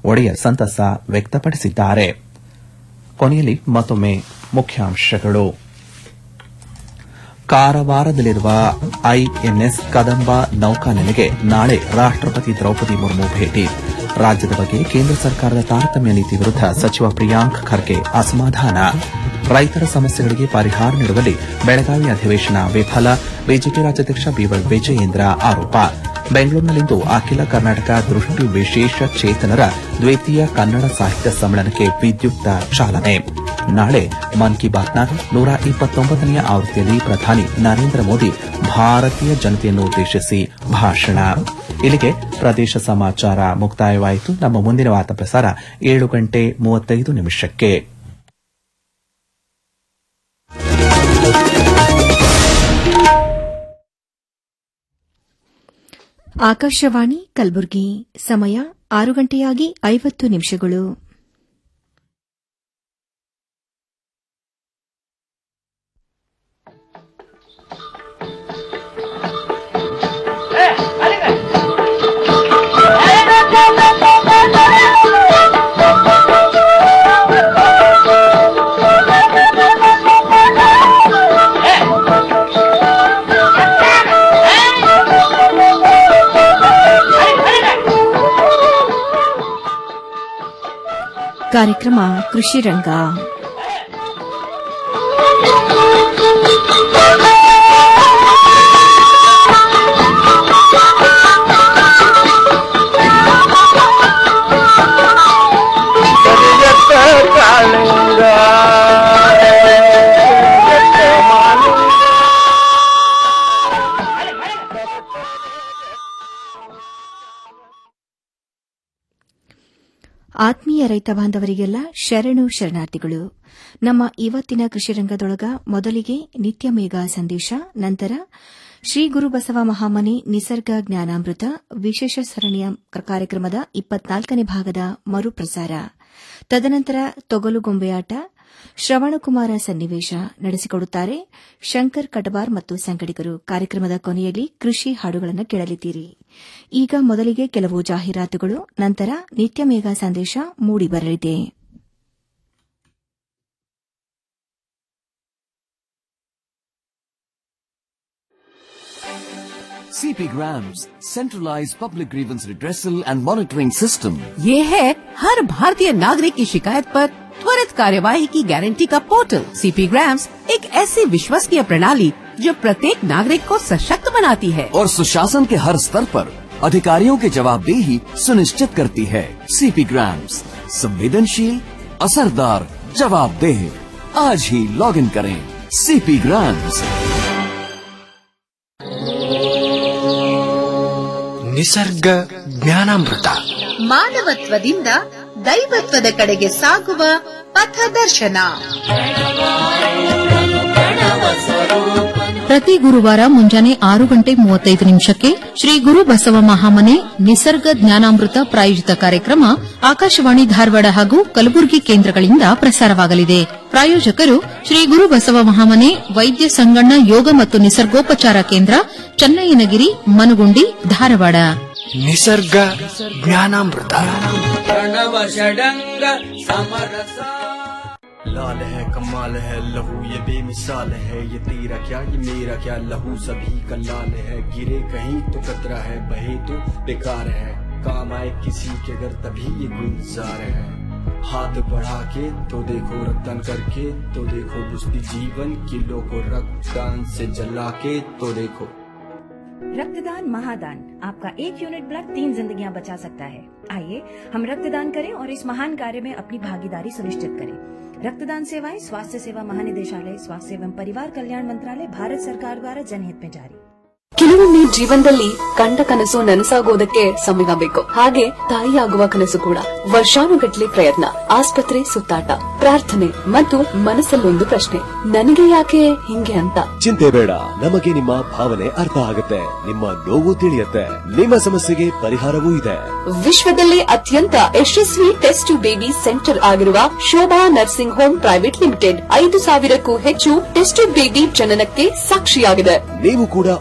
ಒಡೆಯರ್ ಸಂತಸ ವ್ಯಕ್ತಪಡಿಸಿದ್ದಾರೆ ಕೊನೆಯಲ್ಲಿ ಮತ್ತೊಮ್ಮೆ ಮುಖ್ಯಾಂಶಗಳು ಕಾರವಾರದಲ್ಲಿರುವ ಐಎನ್ಎಸ್ ಕದಂಬ ನೌಕಾನೆಲೆಗೆ ನಾಳೆ ರಾಷ್ಟಪತಿ ದ್ರೌಪದಿ ಮುರ್ಮು ಭೇಟಿ ರಾಜ್ಯದ ಬಗ್ಗೆ ಕೇಂದ್ರ ಸರ್ಕಾರದ ತಾರತಮ್ಯ ನೀತಿ ವಿರುದ್ಧ ಸಚಿವ ಪ್ರಿಯಾಂಕ್ ಖರ್ಗೆ ಅಸಮಾಧಾನ ರೈತರ ಸಮಸ್ಯೆಗಳಿಗೆ ಪರಿಹಾರ ನೀಡುವಲ್ಲಿ ಬೆಳಗಾವಿ ಅಧಿವೇಶನ ವಿಫಲ ಬಿಜೆಪಿ ರಾಜ್ಯಾಧ್ಯಕ್ಷ ಬಿವೈ ವಿಜಯೇಂದ್ರ ಆರೋಪ ಬೆಂಗಳೂರಿನಲ್ಲಿಂದು ಅಖಿಲ ಕರ್ನಾಟಕ ದೃಷ್ಟಿ ವಿಶೇಷ ಚೇತನರ ದ್ವಿತೀಯ ಕನ್ನಡ ಸಾಹಿತ್ಯ ಸಮ್ಮೇಳನಕ್ಕೆ ವಿದ್ಯುಕ್ತ ಚಾಲನೆ ನಾಳೆ ಮನ್ ಕಿ ಬಾತ್ನ ನೂರ ಇಪ್ಪತ್ತೊಂಬತ್ತನೆಯ ಆವೃತ್ತಿಯಲ್ಲಿ ಪ್ರಧಾನಿ ನರೇಂದ್ರ ಮೋದಿ ಭಾರತೀಯ ಜನತೆಯನ್ನು ಉದ್ದೇಶಿಸಿ ಭಾಷಣ ಇಲ್ಲಿಗೆ ಪ್ರದೇಶ ಸಮಾಚಾರ ಮುಕ್ತಾಯವಾಯಿತು ನಮ್ಮ ಮುಂದಿನ ವಾರ್ತಾ ಪ್ರಸಾರ ಏಳು ಗಂಟೆ ಮೂವತ್ತೈದು ನಿಮಿಷಕ್ಕೆ ಆಕಾಶವಾಣಿ ಕಲಬುರಗಿ ಸಮಯ ಆರು ಗಂಟೆಯಾಗಿ ಐವತ್ತು ನಿಮಿಷಗಳು ಕಾರ್ಯಕ್ರಮ ಕೃಷಿ ರಂಗ ಆತ್ಮೀಯ ರೈತ ಬಾಂಧವರಿಗೆಲ್ಲ ಶರಣು ಶರಣಾರ್ಥಿಗಳು ನಮ್ಮ ಇವತ್ತಿನ ಕೃಷಿ ರಂಗದೊಳಗ ಮೊದಲಿಗೆ ನಿತ್ಯ ಮೇಘ ಸಂದೇಶ ನಂತರ ಶ್ರೀ ಗುರು ಬಸವ ಮಹಾಮನೆ ನಿಸರ್ಗ ಜ್ಞಾನಾಮೃತ ವಿಶೇಷ ಸರಣಿಯ ಕಾರ್ಯಕ್ರಮದ ಇಪ್ಪತ್ನಾಲ್ಕನೇ ಭಾಗದ ಮರುಪ್ರಸಾರ ತದನಂತರ ತೊಗಲು ಗೊಂಬೆಯಾಟ ಶ್ರವಣಕುಮಾರ ಸನ್ನಿವೇಶ ನಡೆಸಿಕೊಡುತ್ತಾರೆ ಶಂಕರ್ ಕಟಬಾರ್ ಮತ್ತು ಸಂಗಡಿಗರು ಕಾರ್ಯಕ್ರಮದ ಕೊನೆಯಲ್ಲಿ ಕೃಷಿ ಹಾಡುಗಳನ್ನು ಕೇಳಲಿದ್ದೀರಿ ಈಗ ಮೊದಲಿಗೆ ಕೆಲವು ಜಾಹೀರಾತುಗಳು ನಂತರ ನಿತ್ಯ ಮೇಘ ಸಂದೇಶ ಮೂಡಿಬರಲಿದೆ CP Grams, centralized public grievance redressal and monitoring system. ये है हर भारतीय नागरिक की शिकायत पर त्वरित कार्यवाही की गारंटी का पोर्टल सीपी ग्राम्स एक ऐसी विश्वसनीय प्रणाली जो प्रत्येक नागरिक को सशक्त बनाती है और सुशासन के हर स्तर पर अधिकारियों की जवाबदेही सुनिश्चित करती है सीपी ग्राम्स संवेदनशील असरदार जवाबदेह आज ही लॉग इन करें सीपी ग्राम्स ನಿಸರ್ಗ ಜ್ಞಾನಾಮೃತ ಮಾನವತ್ವದಿಂದ ದೈವತ್ವದ ಕಡೆಗೆ ಸಾಗುವ ಪಥದರ್ಶನ ಪ್ರತಿ ಗುರುವಾರ ಮುಂಜಾನೆ ಆರು ಗಂಟೆ ಮೂವತ್ತೈದು ನಿಮಿಷಕ್ಕೆ ಶ್ರೀ ಗುರು ಬಸವ ಮಹಾಮನೆ ನಿಸರ್ಗ ಜ್ಞಾನಾಮೃತ ಪ್ರಾಯೋಜಿತ ಕಾರ್ಯಕ್ರಮ ಆಕಾಶವಾಣಿ ಧಾರವಾಡ ಹಾಗೂ ಕಲಬುರಗಿ ಕೇಂದ್ರಗಳಿಂದ ಪ್ರಸಾರವಾಗಲಿದೆ ಪ್ರಾಯೋಜಕರು ಶ್ರೀ ಗುರು ಬಸವ ಮಹಾಮನೆ ವೈದ್ಯ ಸಂಗಣ್ಣ ಯೋಗ ಮತ್ತು ನಿಸರ್ಗೋಪಚಾರ ಕೇಂದ್ರ ಚನ್ನಯ್ಯನಗಿರಿ ಮನುಗುಂಡಿ ಧಾರವಾಡ ನಿಸರ್ಗ ಜ್ಞಾನಾಮೃತ लाल है कमाल है लहू ये बेमिसाल है ये तेरा क्या ये मेरा क्या लहू सभी का लाल है गिरे कहीं तो कतरा है बहे तो बेकार है काम आए किसी के अगर तभी ये गुलजार है हाथ बढ़ा के तो देखो रक्तदान करके तो देखो बुझती जीवन किलो को रक्तदान से जला के तो देखो रक्तदान महादान आपका एक यूनिट ब्लड तीन जिंदगियां बचा सकता है आइए हम रक्तदान करें और इस महान कार्य में अपनी भागीदारी सुनिश्चित करें रक्तदान सेवाएं स्वास्थ्य सेवा महानिदेशालय स्वास्थ्य एवं परिवार कल्याण मंत्रालय भारत सरकार द्वारा जनहित में जारी ಕೆಲವೊಮ್ಮೆ ಜೀವನದಲ್ಲಿ ಕಂಡ ಕನಸು ನನಸಾಗೋದಕ್ಕೆ ಸಮಯ ಬೇಕು ಹಾಗೆ ತಾಯಿಯಾಗುವ ಕನಸು ಕೂಡ ವರ್ಷಾನುಗಟ್ಲೆ ಪ್ರಯತ್ನ ಆಸ್ಪತ್ರೆ ಸುತ್ತಾಟ ಪ್ರಾರ್ಥನೆ ಮತ್ತು ಮನಸ್ಸಲ್ಲೊಂದು ಪ್ರಶ್ನೆ ನನಗೆ ಯಾಕೆ ಹಿಂಗೆ ಅಂತ ಚಿಂತೆ ಬೇಡ ನಮಗೆ ನಿಮ್ಮ ಭಾವನೆ ಅರ್ಥ ಆಗುತ್ತೆ ನಿಮ್ಮ ನೋವು ತಿಳಿಯುತ್ತೆ ನಿಮ್ಮ ಸಮಸ್ಯೆಗೆ ಪರಿಹಾರವೂ ಇದೆ ವಿಶ್ವದಲ್ಲೇ ಅತ್ಯಂತ ಯಶಸ್ವಿ ಟೆಸ್ಟ್ ಬೇಬಿ ಸೆಂಟರ್ ಆಗಿರುವ Shobha nursing home private limited ಐದು ಸಾವಿರಕ್ಕೂ ಹೆಚ್ಚು ಟೆಸ್ಟ್ ಬೇಬಿ ಜನನಕ್ಕೆ ಸಾಕ್ಷಿಯಾಗಿದೆ ನೀವು ಕೂಡ ಒಮ್ಮೆ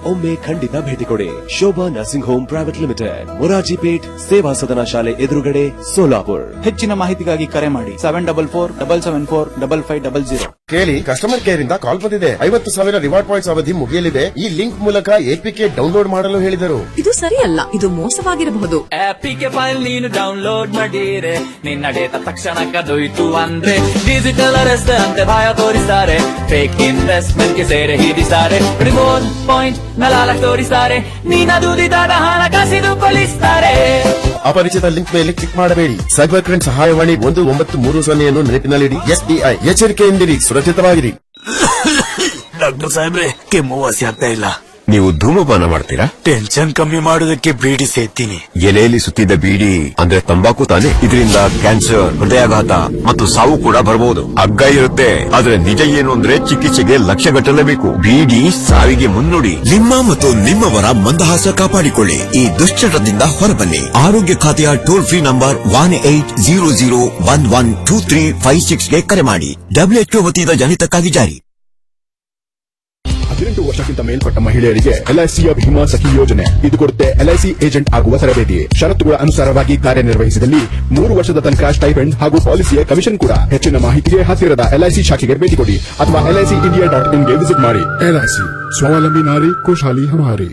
ಖಂಡಿತ ಭೇಟಿ ಕೊಡಿ Shobha nursing home private limited Morarji Peth Seva Sadan ಶಾಲೆ ಎದುರುಗಡೆ ಸೋಲಾಪುರ್ ಹೆಚ್ಚಿನ ಮಾಹಿತಿಗಾಗಿ ಕರೆ ಮಾಡಿ seven double four double seven four double five double zero ಕೇಳಿ ಕಸ್ಟಮರ್ ಕೇರ್ ಇಂದ ಕಾಲ್ ಬಂದಿದೆ ಐವತ್ತು ಸಾವಿರ ರಿವಾರ್ಡ್ ಪಾಯಿಂಟ್ಸ್ ಅವಧಿ ಮುಗಿಯಲಿದೆ ಈ ಲಿಂಕ್ ಮೂಲಕ ಎಪಿಕೆ ಡೌನ್ಲೋಡ್ ಮಾಡಲು ಹೇಳಿದರು ಇದು ಸರಿಯಲ್ಲ ಇದು ಮೋಸವಾಗಿರಬಹುದು ಆಪಿಗೆ ಫೈಲ್ ನೀನು ಡೌನ್ಲೋಡ್ ಮಾಡಿರೆ ನಿನ್ನ ಡೇಟಾ ತಕ್ಷಣ ಕದೊಯ್ತು ಅಂದ್ರೆ ಡಿಜಿಟಲ್ ಅರೆಸ್ಟ್ ಅಂತೆ ಭಯ ತೋರಿಸ್ತಾರೆ ಫೇಕ್ ಇನ್ವೆಸ್ಟ್ಮೆಂಟ್ ಗೆ ಸೇರೆ ಹಿಡಿಸ್ತಾರೆ ರಿಮೋಟ್ ಪಾಯಿಂಟ್ ನಲಾಲ ತೋರಿಸ್ತಾರೆ ನೀನ ದುಡಿದಾದ ಹಣ ಕಸಿದುಕೊಳ್ಳಿಸ್ತಾರೆ ಅಪರಿಚಿತ ಲಿಂಕ್ ಮೇಲೆ ಕ್ಲಿಕ್ ಮಾಡಬೇಡಿ ಸೈಬರ್ ಕ್ರೈಮ್ ಸಹಾಯವಾಣಿ ಒಂದು ಒಂಬತ್ತು ಮೂರು ಸೊನ್ನೆಯನ್ನು ನೆನಪಿನಲ್ಲಿಡಿ ಎಸ್ಬಿಐ ಎಚ್ಚರಿಕೆಯಿಂದಿರಿ ಸುರಕ್ಷಿತವಾಗಿರಿ ಡಾಕ್ಟರ್ ಸಾಹೇಬ್ರೆ ಕೆಮ್ಮು ವಾಸಿ ಆಗ್ತಾ ಇಲ್ಲ ನೀವು ಧೂಮಪಾನ ಮಾಡ್ತೀರಾ ಟೆನ್ಷನ್ ಕಮ್ಮಿ ಮಾಡೋದಕ್ಕೆ ಬೀಡಿ ಸೇತೀನಿ ಎಲೆಯಲ್ಲಿ ಸುತ್ತಿದ್ದ ಬೀಡಿ ಅಂದ್ರೆ ತಂಬಾಕು ತಾನೆ ಇದರಿಂದ ಕ್ಯಾನ್ಸರ್ ಹೃದಯಾಘಾತ ಮತ್ತು ಸಾವು ಕೂಡ ಬರಬಹುದು ಹಗ್ಗ ಇರುತ್ತೆ ಆದ್ರೆ ನಿಜ ಏನು ಅಂದ್ರೆ ಚಿಕಿತ್ಸೆಗೆ ಲಕ್ಷ ಗಟ್ಟಲೇಬೇಕು ಬೀಡಿ ಸಾವಿಗೆ ಮುನ್ನುಡಿ ನಿಮ್ಮ ಮತ್ತು ನಿಮ್ಮವರ ಮಂದಹಾಸ ಕಾಪಾಡಿಕೊಳ್ಳಿ ಈ ದುಶ್ಚಟದಿಂದ ಹೊರಬನ್ನಿ ಆರೋಗ್ಯ ಖಾತೆಯ toll free number one eight zero zero one one two three five ಸಿಕ್ಸ್ಗೆ ಕರೆ ಮಾಡಿ ಡಬ್ಲ್ಯೂಎಚ್ಒ ವತಿಯಿಂದ ಜನಿತಕ್ಕಾಗಿ ಜಾರಿ ಹದಿನೆಂಟು ವರ್ಷಕ್ಕಿಂತ ಮೇಲ್ಪಟ್ಟ ಮಹಿಳೆಯರಿಗೆ ಎಲ್ಐಸಿಯ ಭೀಮಾ ಸಖಿ ಯೋಜನೆ ಇದು ಕೊಡುತ್ತೆ ಎಲ್ಐಸಿ ಏಜೆಂಟ್ ಆಗುವ ತರಬೇತಿ ಷರತ್ತುಗಳ ಅನುಸಾರವಾಗಿ ಕಾರ್ಯನಿರ್ವಹಿಸಿದಲ್ಲಿ ಮೂರು ವರ್ಷದ ತನಕ ಸ್ಟೈಪೆಂಡ್ ಹಾಗೂ ಪಾಲಿಸಿಯ ಕಮಿಷನ್ ಕೂಡ ಹೆಚ್ಚಿನ ಮಾಹಿತಿಗೆ ಹತ್ತಿರದ ಎಲ್ಐಸಿ ಶಾಖೆಗೆ ಭೇಟಿ ಕೊಡಿ ಅಥವಾ ಎಲ್ಐಸಿ ಇಂಡಿಯಾ ಡಾಟ್ ಇನ್ಗೆ ವಿಸಿಟ್ ಮಾಡಿ ಎಲ್ಐಸಿ ಸ್ವಾವಲಂಬಿ ನಾರಿ ಖುಷಾಲಿ ಹಮಾರಿ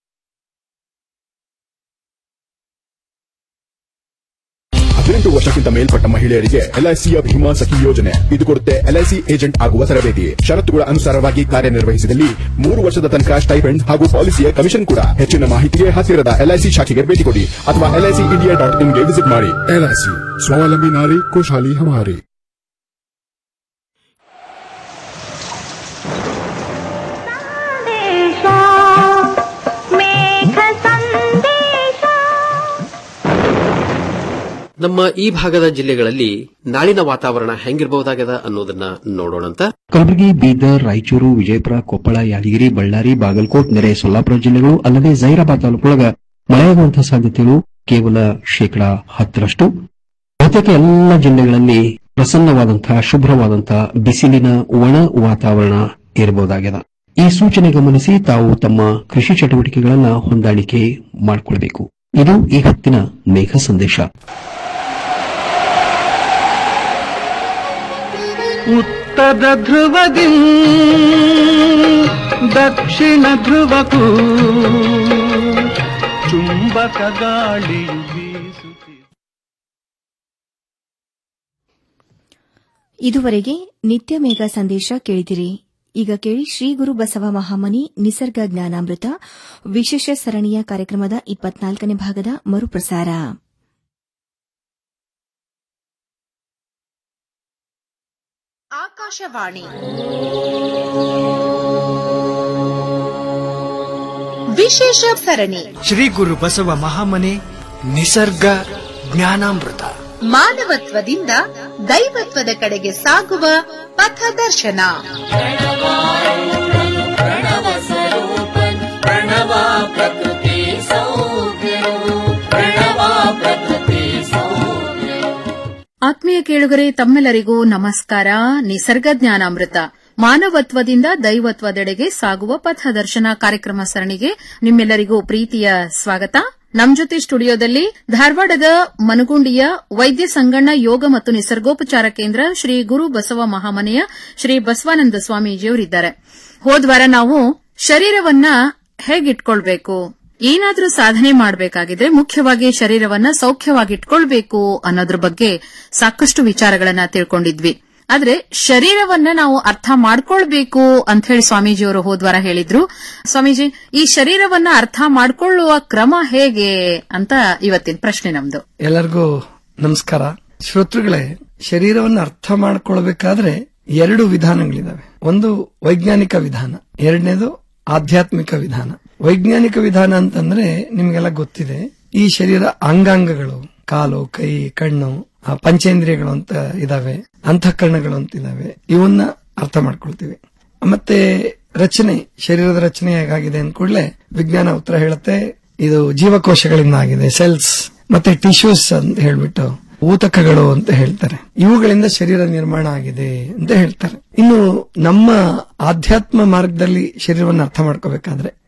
ಹದಿನೆಂಟು ವರ್ಷಕ್ಕಿಂತ ಮೇಲ್ಪಟ್ಟ ಮಹಿಳೆಯರಿಗೆ ಎಲ್ಐಸಿಯ ಭೀಮಾ ಸಖಿ ಯೋಜನೆ ಇದು ಕೊಡುತ್ತೆ ಎಲ್ಐಸಿ ಏಜೆಂಟ್ ಆಗುವ ತರಬೇತಿ ಷರತ್ತುಗಳ ಅನುಸಾರವಾಗಿ ಕಾರ್ಯನಿರ್ವಹಿಸಿದಲ್ಲಿ ಮೂರು ವರ್ಷದ ತನಕ ಸ್ಟೈಪೆಂಡ್ ಹಾಗೂ ಪಾಲಿಸಿಯ ಕಮಿಷನ್ ಕೂಡ ಹೆಚ್ಚಿನ ಮಾಹಿತಿಗೆ ಹತ್ತಿರದ ಎಲ್ಐಸಿ ಶಾಖೆಗೆ ಭೇಟಿ ಕೊಡಿ ಅಥವಾ ಎಲ್ಐಸಿ ಇಂಡಿಯಾ ಡಾಟ್ ಇನ್ಗೆ ವಿಸಿಟ್ ಮಾಡಿ ಎಲ್ಐಸಿ ಸ್ವಾವಲಂಬಿ ನಾರಿ ಖುಷಾಲಿ ಹಮಾರಿ ನಮ್ಮ ಈ ಭಾಗದ ಜಿಲ್ಲೆಗಳಲ್ಲಿ ನಾಳಿನ ವಾತಾವರಣ ಹೆಂಗಿರಬಹುದಾಗದ ಅನ್ನೋದನ್ನ ನೋಡೋಣಂತ ಕಲಬುರಗಿ ಬೀದರ್ ರಾಯಚೂರು ವಿಜಯಪುರ ಕೊಪ್ಪಳ ಯಾದಗಿರಿ ಬಳ್ಳಾರಿ ಬಾಗಲಕೋಟ್ ನೆರೆ ಸೊಲ್ಲಾಪುರ ಜಿಲ್ಲೆಗಳು ಅಲ್ಲದೆ ಜೈರಾಬಾದ್ ತಾಲೂಕೊಳಗ ಮಳೆಯಾಗುವಂತಹ ಸಾಧ್ಯತೆಗಳು ಕೇವಲ ಶೇಕಡಾ ಹತ್ತರಷ್ಟು ಬಹುತೇಕ ಎಲ್ಲ ಜಿಲ್ಲೆಗಳಲ್ಲಿ ಪ್ರಸನ್ನವಾದಂತಹ ಶುಭ್ರವಾದಂತಹ ಬಿಸಿಲಿನ ಒಣ ವಾತಾವರಣ ಇರಬಹುದಾಗಿದೆ ಈ ಸೂಚನೆ ಗಮನಿಸಿ ತಾವು ತಮ್ಮ ಕೃಷಿ ಚಟುವಟಿಕೆಗಳನ್ನ ಹೊಂದಾಣಿಕೆ ಮಾಡಿಕೊಳ್ಬೇಕು ಇದು ಈ ಹೊತ್ತಿನ ಮೇಘ ಸಂದೇಶ ಉತ್ತರ ಧ್ರುವದಿ ದಕ್ಷಿಣ ಧ್ರುವಕ್ಕೂ ಚುಂಬಕ ಗಾಳಿಯು ಬೀಸುತ್ತಿದೆ ಇದುವರೆಗೆ ನಿತ್ಯ ಮೇಘ ಸಂದೇಶ ಕೇಳಿದಿರಿ ಈಗ ಕೇಳಿ ಶ್ರೀ ಗುರು ಬಸವ ಮಹಾಮನಿ ನಿಸರ್ಗ ಜ್ಞಾನಾಮೃತ ವಿಶೇಷ ಸರಣಿಯ ಕಾರ್ಯಕ್ರಮದ ಇಪ್ಪತ್ನಾಲ್ಕನೇ ಭಾಗದ ಮರುಪ್ರಸಾರ ಆಕಾಶವಾಣಿ ವಿಶೇಷ ಸರಣಿ ಶ್ರೀ ಗುರು ಬಸವ ಮಹಾಮನೆ ನಿಸರ್ಗ ಜ್ಞಾನಾಮೃತ ಮಾನವತ್ವದಿಂದ ದೈವತ್ವದ ಕಡೆಗೆ ಸಾಗುವ ಪಥದರ್ಶನ ಪ್ರಣವ ಪ್ರಕೃತಿ ಪ್ರಣವ ಪ್ರಕೃತಿ ಆತ್ಮೀಯ ಕೇಳುಗರೆ ತಮ್ಮೆಲ್ಲರಿಗೂ ನಮಸ್ಕಾರ ನಿಸರ್ಗ ಜ್ಞಾನಾಮೃತ ಮಾನವತ್ವದಿಂದ ದೈವತ್ವದೆಡೆಗೆ ಸಾಗುವ ಪಥದರ್ಶನ ಕಾರ್ಯಕ್ರಮ ಸರಣಿಗೆ ನಿಮ್ಮೆಲ್ಲರಿಗೂ ಪ್ರೀತಿಯ ಸ್ವಾಗತ ನಮ್ ಜೊತೆ ಸ್ಟುಡಿಯೋದಲ್ಲಿ ಧಾರವಾಡದ ಮನಗುಂಡಿಯ ವೈದ್ಯ ಸಂಗಣ್ಣ ಯೋಗ ಮತ್ತು ನಿಸರ್ಗೋಪಚಾರ ಕೇಂದ್ರ ಶ್ರೀ ಗುರು ಬಸವ ಮಹಾಮನೆಯ ಶ್ರೀ ಬಸವಾನಂದ ಸ್ವಾಮೀಜಿಯವರಿದ್ದಾರೆ ಹೋದ್ವಾರ ನಾವು ಶರೀರವನ್ನ ಹೇಗಿಟ್ಕೊಳ್ಬೇಕು ಏನಾದ್ರೂ ಸಾಧನೆ ಮಾಡಬೇಕಾಗಿದ್ರೆ ಮುಖ್ಯವಾಗಿ ಶರೀರವನ್ನ ಸೌಖ್ಯವಾಗಿಟ್ಕೊಳ್ಬೇಕು ಅನ್ನೋದ್ರ ಬಗ್ಗೆ ಸಾಕಷ್ಟು ವಿಚಾರಗಳನ್ನ ತಿಳ್ಕೊಂಡಿದ್ವಿ ಆದ್ರೆ ಶರೀರವನ್ನ ನಾವು ಅರ್ಥ ಮಾಡ್ಕೊಳ್ಬೇಕು ಅಂತ ಹೇಳಿ ಸ್ವಾಮೀಜಿಯವರು ಹೋದ್ವಾರ ಹೇಳಿದ್ರು ಸ್ವಾಮೀಜಿ ಈ ಶರೀರವನ್ನ ಅರ್ಥ ಮಾಡ್ಕೊಳ್ಳುವ ಕ್ರಮ ಹೇಗೆ ಅಂತ ಇವತ್ತಿನ ಪ್ರಶ್ನೆ ನಮ್ದು ಎಲ್ಲರಿಗೂ ನಮಸ್ಕಾರ ಶ್ರೋತೃಗಳೇ ಶರೀರವನ್ನು ಅರ್ಥ ಮಾಡ್ಕೊಳ್ಬೇಕಾದ್ರೆ ಎರಡು ವಿಧಾನಗಳಿದಾವೆ ಒಂದು ವೈಜ್ಞಾನಿಕ ವಿಧಾನ ಎರಡನೇದು ಆಧ್ಯಾತ್ಮಿಕ ವಿಧಾನ ವೈಜ್ಞಾನಿಕ ವಿಧಾನ ಅಂತಂದ್ರೆ ನಿಮ್ಗೆಲ್ಲ ಗೊತ್ತಿದೆ ಈ ಶರೀರ ಅಂಗಾಂಗಗಳು ಕಾಲು ಕೈ ಕಣ್ಣು ಆ ಪಂಚೇಂದ್ರಿಯಗಳು ಅಂತ ಇದಾವೆ ಅಂತಃಕರಣಗಳು ಅಂತ ಇದಾವೆ ಇವನ್ನ ಅರ್ಥ ಮಾಡ್ಕೊಳ್ತೀವಿ ಮತ್ತೆ ರಚನೆ ಶರೀರದ ರಚನೆ ಹೇಗಾಗಿದೆ ಅಂದ ಕೂಡಲೇ ವಿಜ್ಞಾನ ಉತ್ತರ ಹೇಳುತ್ತೆ ಇದು ಜೀವಕೋಶಗಳಿಂದ ಆಗಿದೆ ಸೆಲ್ಸ್ ಮತ್ತೆ ಟಿಶ್ಯೂಸ್ ಅಂತ ಹೇಳ್ಬಿಟ್ಟು ಊತಕಗಳು ಅಂತ ಹೇಳ್ತಾರೆ ಇವುಗಳಿಂದ ಶರೀರ ನಿರ್ಮಾಣ ಆಗಿದೆ ಅಂತ ಹೇಳ್ತಾರೆ ಇನ್ನು ನಮ್ಮ ಆಧ್ಯಾತ್ಮ ಮಾರ್ಗದಲ್ಲಿ ಶರೀರವನ್ನು ಅರ್ಥ ಮಾಡ್ಕೋಬೇಕಾದ್ರೆ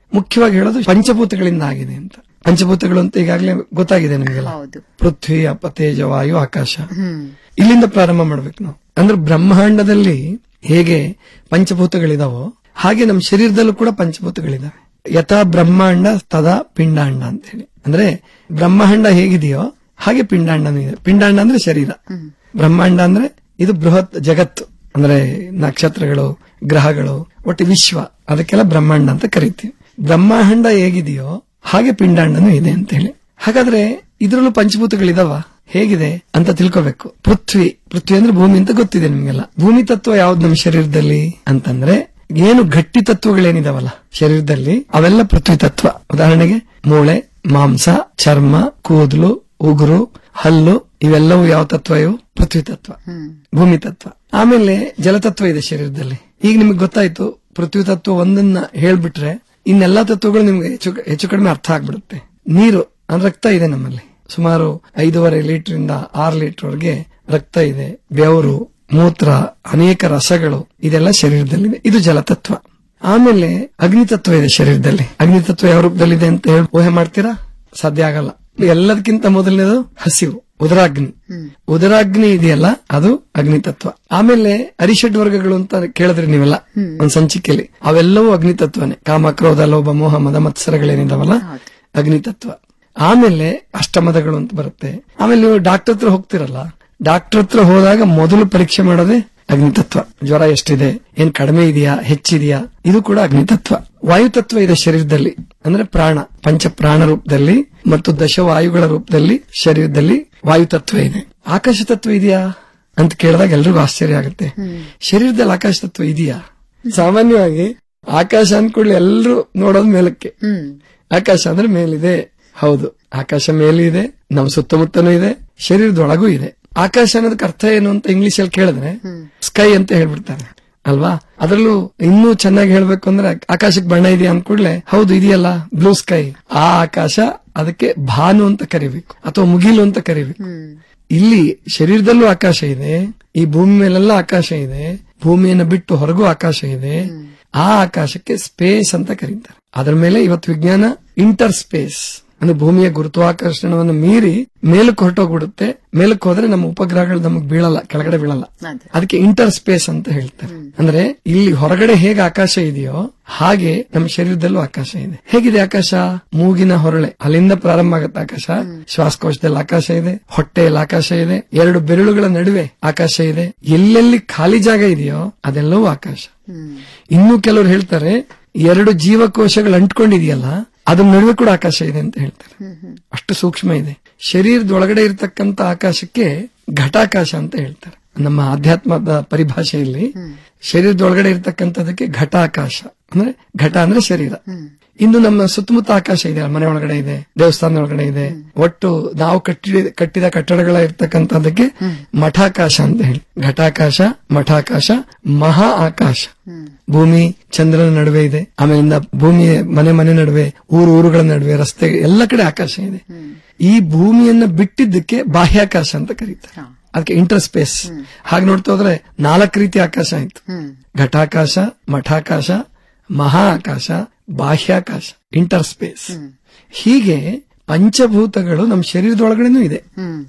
ಮುಖ್ಯವಾಗಿ ಹೇಳೋದು ಪಂಚಭೂತಗಳಿಂದ ಆಗಿದೆ ಅಂತ ಪಂಚಭೂತಗಳು ಅಂತ ಈಗಾಗಲೇ ಗೊತ್ತಾಗಿದೆ ನಿಮಗೆಲ್ಲ ಪೃಥ್ವಿ ಅಪ ತೇಜ ವಾಯು ಆಕಾಶ ಇಲ್ಲಿಂದ ಪ್ರಾರಂಭ ಮಾಡ್ಬೇಕು ನಾವು ಅಂದ್ರೆ ಬ್ರಹ್ಮಾಂಡದಲ್ಲಿ ಹೇಗೆ ಪಂಚಭೂತಗಳಿದಾವೋ ಹಾಗೆ ನಮ್ಮ ಶರೀರದಲ್ಲೂ ಕೂಡ ಪಂಚಭೂತಗಳಿದಾವೆ ಯಥಾ ಬ್ರಹ್ಮಾಂಡ ತದಾ ಪಿಂಡಾಂಡ ಅಂತ ಹೇಳಿ ಅಂದ್ರೆ ಬ್ರಹ್ಮಾಂಡ ಹೇಗಿದೆಯೋ ಹಾಗೆ ಪಿಂಡಾಂಡನೂ ಇದೆ ಪಿಂಡಾಂಡ ಅಂದ್ರೆ ಶರೀರ ಬ್ರಹ್ಮಾಂಡ ಅಂದ್ರೆ ಇದು ಬೃಹತ್ ಜಗತ್ತು ಅಂದ್ರೆ ನಕ್ಷತ್ರಗಳು ಗ್ರಹಗಳು ಒಟ್ಟು ವಿಶ್ವ ಅದಕ್ಕೆಲ್ಲ ಬ್ರಹ್ಮಾಂಡ ಅಂತ ಕರಿತೀವಿ ಬ್ರಹ್ಮಾಂಡ ಹೇಗಿದೆಯೋ ಹಾಗೆ ಪಿಂಡಾಂಡನೂ ಇದೆ ಅಂತ ಹೇಳಿ ಹಾಗಾದ್ರೆ ಇದರಲ್ಲೂ ಪಂಚಭೂತಗಳಿದಾವ ಹೇಗಿದೆ ಅಂತ ತಿಳ್ಕೋಬೇಕು ಪೃಥ್ವಿ ಪೃಥ್ವಿ ಅಂದ್ರೆ ಭೂಮಿ ಅಂತ ಗೊತ್ತಿದೆ ನಿಮ್ಗೆಲ್ಲ ಭೂಮಿ ತತ್ವ ಯಾವ್ದು ನಮ್ಮ ಶರೀರದಲ್ಲಿ ಅಂತಂದ್ರೆ ಏನು ಗಟ್ಟಿ ತತ್ವಗಳೇನಿದಾವಲ್ಲ ಶರೀರದಲ್ಲಿ ಅವೆಲ್ಲ ಪೃಥ್ವಿ ತತ್ವ ಉದಾಹರಣೆಗೆ ಮೂಳೆ ಮಾಂಸ ಚರ್ಮ ಕೂದಲು ಉಗುರು ಹಲ್ಲು ಇವೆಲ್ಲವೂ ಯಾವ ತತ್ವ ಇವು ಪೃಥ್ವಿ ತತ್ವ ಭೂಮಿ ತತ್ವ ಆಮೇಲೆ ಜಲತತ್ವ ಇದೆ ಶರೀರದಲ್ಲಿ ಈಗ ನಿಮ್ಗೆ ಗೊತ್ತಾಯ್ತು ಪೃಥ್ವಿ ತತ್ವ ಒಂದನ್ನ ಹೇಳ್ಬಿಟ್ರೆ ಇನ್ನೆಲ್ಲಾ ತತ್ವಗಳು ನಿಮ್ಗೆ ಹೆಚ್ಚು ಹೆಚ್ಚು ಕಡಿಮೆ ಅರ್ಥ ಆಗ್ಬಿಡುತ್ತೆ ನೀರು ಅಂದ್ರೆ ರಕ್ತ ಇದೆ ನಮ್ಮಲ್ಲಿ ಸುಮಾರು ಐದೂವರೆ ಲೀಟರ್ ಇಂದ ಆರು ಲೀಟರ್ ವರೆಗೆ ರಕ್ತ ಇದೆ ಬೆವರು ಮೂತ್ರ ಅನೇಕ ರಸಗಳು ಇದೆಲ್ಲ ಶರೀರದಲ್ಲಿದೆ ಇದು ಜಲತತ್ವ ಆಮೇಲೆ ಅಗ್ನಿತತ್ವ ಇದೆ ಶರೀರದಲ್ಲಿ ಅಗ್ನಿತತ್ವ ಯಾವ ರೂಪದಲ್ಲಿದೆ ಅಂತ ಹೇಳಿ ಊಹೆ ಮಾಡ್ತೀರಾ ಸಾಧ್ಯ ಆಗಲ್ಲ ಎಲ್ಲದಕ್ಕಿಂತ ಮೊದಲನೇದು ಹಸಿವು ಉದರಾಗ್ನಿ ಉದರಾಗ್ನಿ ಇದೆಯಲ್ಲ ಅದು ಅಗ್ನಿತತ್ವ ಆಮೇಲೆ ಅರಿಷಡ್ ವರ್ಗಗಳು ಅಂತ ಕೇಳಿದ್ರಿ ನೀವೆಲ್ಲ ಒಂದ್ ಸಂಚಿಕೆಯಲ್ಲಿ ಅವೆಲ್ಲವೂ ಅಗ್ನಿತತ್ವನೇ ಕಾಮ ಕ್ರೋಧ ಲೋಭ ಮೋಹ ಮದ ಮತ್ಸರಗಳೇನಿದಾವಲ್ಲ ಅಗ್ನಿತತ್ವ ಆಮೇಲೆ ಅಷ್ಟಮದಗಳು ಅಂತ ಬರುತ್ತೆ ಆಮೇಲೆ ನೀವು ಡಾಕ್ಟರ್ ಹತ್ರ ಹೋಗ್ತಿರಲ್ಲ ಡಾಕ್ಟರ್ ಹತ್ರ ಹೋದಾಗ ಮೊದಲು ಪರೀಕ್ಷೆ ಮಾಡೋದೇ ಅಗ್ನಿತತ್ವ ಜ್ವರ ಎಷ್ಟಿದೆ ಏನ್ ಕಡಿಮೆ ಇದೆಯಾ ಹೆಚ್ಚಿದೆಯಾ ಇದು ಕೂಡ ಅಗ್ನಿತತ್ವ ವಾಯುತತ್ವ ಇದೆ ಶರೀರದಲ್ಲಿ ಅಂದ್ರೆ ಪ್ರಾಣ ಪಂಚ ಪ್ರಾಣ ರೂಪದಲ್ಲಿ ಮತ್ತು ದಶವಾಯುಗಳ ರೂಪದಲ್ಲಿ ಶರೀರದಲ್ಲಿ ವಾಯುತತ್ವ ಇದೆ ಆಕಾಶ ತತ್ವ ಇದೆಯಾ ಅಂತ ಕೇಳಿದಾಗ ಎಲ್ರಿಗೂ ಆಶ್ಚರ್ಯ ಆಗುತ್ತೆ ಶರೀರದಲ್ಲಿ ಆಕಾಶ ತತ್ವ ಇದೆಯಾ ಸಾಮಾನ್ಯವಾಗಿ ಆಕಾಶ ಅಂದ್ಕೊಳ್ಳಿ ಎಲ್ಲರೂ ನೋಡೋದು ಮೇಲಕ್ಕೆ ಆಕಾಶ ಅಂದ್ರೆ ಮೇಲಿದೆ ಹೌದು ಆಕಾಶ ಮೇಲಿದೆ ನಮ್ಮ ಸುತ್ತಮುತ್ತನೂ ಇದೆ ಶರೀರದೊಳಗೂ ಇದೆ ಆಕಾಶ ಅನ್ನೋದಕ್ಕೆ ಅರ್ಥ ಏನು ಅಂತ ಇಂಗ್ಲಿಷ್ ಅಲ್ಲಿ ಕೇಳಿದ್ರೆ ಸ್ಕೈ ಅಂತ ಹೇಳ್ಬಿಡ್ತಾರೆ ಅಲ್ವಾ ಅದರಲ್ಲೂ ಇನ್ನೂ ಚೆನ್ನಾಗಿ ಹೇಳ್ಬೇಕು ಅಂದ್ರೆ ಆಕಾಶಕ್ಕೆ ಬಣ್ಣ ಇದೆಯಾ ಅಂದ್ಕೂಡ್ಲೆ ಹೌದು ಇದೆಯಲ್ಲ ಬ್ಲೂ ಸ್ಕೈ ಆ ಆಕಾಶ ಅದಕ್ಕೆ ಭಾನು ಅಂತ ಕರಿಬೇಕು ಅಥವಾ ಮುಗಿಲು ಅಂತ ಕರಿಬೇಕು ಇಲ್ಲಿ ಶರೀರದಲ್ಲೂ ಆಕಾಶ ಇದೆ ಈ ಭೂಮಿ ಮೇಲೆಲ್ಲ ಆಕಾಶ ಇದೆ ಭೂಮಿಯನ್ನು ಬಿಟ್ಟು ಹೊರಗೂ ಆಕಾಶ ಇದೆ ಆ ಆಕಾಶಕ್ಕೆ ಸ್ಪೇಸ್ ಅಂತ ಕರೀತಾರೆ ಅದರ ಮೇಲೆ ಇವತ್ತು ವಿಜ್ಞಾನ ಇಂಟರ್ ಸ್ಪೇಸ್ ಅಂದ್ರೆ ಭೂಮಿಯ ಗುರುತ್ವಾಕರ್ಷಣವನ್ನು ಮೀರಿ ಮೇಲಕ್ಕೆ ಹೊರಟೋಗ್ಬಿಡುತ್ತೆ ಮೇಲಕ್ಕೆ ಹೋದ್ರೆ ನಮ್ಮ ಉಪಗ್ರಹಗಳು ನಮಗೆ ಬೀಳಲ್ಲ ಕೆಳಗಡೆ ಬೀಳಲ್ಲ ಅದಕ್ಕೆ ಇಂಟರ್ ಸ್ಪೇಸ್ ಅಂತ ಹೇಳ್ತಾರೆ ಅಂದ್ರೆ ಇಲ್ಲಿ ಹೊರಗಡೆ ಹೇಗೆ ಆಕಾಶ ಇದೆಯೋ ಹಾಗೆ ನಮ್ಮ ಶರೀರದಲ್ಲೂ ಆಕಾಶ ಇದೆ ಹೇಗಿದೆ ಆಕಾಶ ಮೂಗಿನ ಹೊರಳೆ ಅಲ್ಲಿಂದ ಪ್ರಾರಂಭ ಆಗುತ್ತೆ ಆಕಾಶ ಶ್ವಾಸಕೋಶದಲ್ಲಿ ಆಕಾಶ ಇದೆ ಹೊಟ್ಟೆಯಲ್ಲಿ ಆಕಾಶ ಇದೆ ಎರಡು ಬೆರಳುಗಳ ನಡುವೆ ಆಕಾಶ ಇದೆ ಎಲ್ಲೆಲ್ಲಿ ಖಾಲಿ ಜಾಗ ಇದೆಯೋ ಅದೆಲ್ಲವೂ ಆಕಾಶ ಇನ್ನು ಕೆಲವರು ಹೇಳ್ತಾರೆ ಎರಡು ಜೀವಕೋಶಗಳು ಅಂಟ್ಕೊಂಡಿದೆಯಲ್ಲ ಅದ್ರ ನಡುವೆ ಕೂಡ ಆಕಾಶ ಇದೆ ಅಂತ ಹೇಳ್ತಾರೆ ಅಷ್ಟು ಸೂಕ್ಷ್ಮ ಇದೆ ಶರೀರದೊಳಗಡೆ ಇರತಕ್ಕಂತ ಆಕಾಶಕ್ಕೆ ಘಟಾಕಾಶ ಅಂತ ಹೇಳ್ತಾರೆ ನಮ್ಮ ಆಧ್ಯಾತ್ಮದ ಪರಿಭಾಷೆಯಲ್ಲಿ ಶರೀರದೊಳಗಡೆ ಇರತಕ್ಕಂಥದಕ್ಕೆ ಘಟಾಕಾಶ ಅಂದ್ರೆ ಘಟ ಅಂದ್ರೆ ಶರೀರ ಇನ್ನು ನಮ್ಮ ಸುತ್ತಮುತ್ತ ಆಕಾಶ ಇದೆ ಮನೆ ಒಳಗಡೆ ಇದೆ ದೇವಸ್ಥಾನದ ಒಳಗಡೆ ಇದೆ ಒಟ್ಟು ನಾವು ಕಟ್ಟಿದ ಕಟ್ಟಿದ ಕಟ್ಟಡಗಳ ಇರ್ತಕ್ಕಂಥದಕ್ಕೆ ಮಠಾಕಾಶ ಅಂತ ಹೇಳಿ ಘಟಾಕಾಶ ಮಠಾಕಾಶ ಮಹಾ ಆಕಾಶ ಭೂಮಿ ಚಂದ್ರನ ನಡುವೆ ಇದೆ ಆಮೇಲಿಂದ ಭೂಮಿಯ ಮನೆ ಮನೆ ನಡುವೆ ಊರು ಊರುಗಳ ನಡುವೆ ರಸ್ತೆ ಎಲ್ಲ ಕಡೆ ಆಕಾಶ ಇದೆ ಈ ಭೂಮಿಯನ್ನ ಬಿಟ್ಟಿದ್ದಕ್ಕೆ ಬಾಹ್ಯಾಕಾಶ ಅಂತ ಕರೀತಾರೆ ಅದಕ್ಕೆ ಇಂಟರ್ ಸ್ಪೇಸ್ ಹಾಗೆ ನೋಡ್ತಾ ಹೋದ್ರೆ ನಾಲ್ಕು ರೀತಿ ಆಕಾಶ ಆಯ್ತು ಘಟಾಕಾಶ ಮಠಾಕಾಶ ಮಹಾ ಆಕಾಶ ಬಾಹ್ಯಾಕಾಶ ಇಂಟರ್ ಸ್ಪೇಸ್ ಹೀಗೆ ಪಂಚಭೂತಗಳು ನಮ್ಮ ಶರೀರದೊಳಗಡೆನೂ ಇದೆ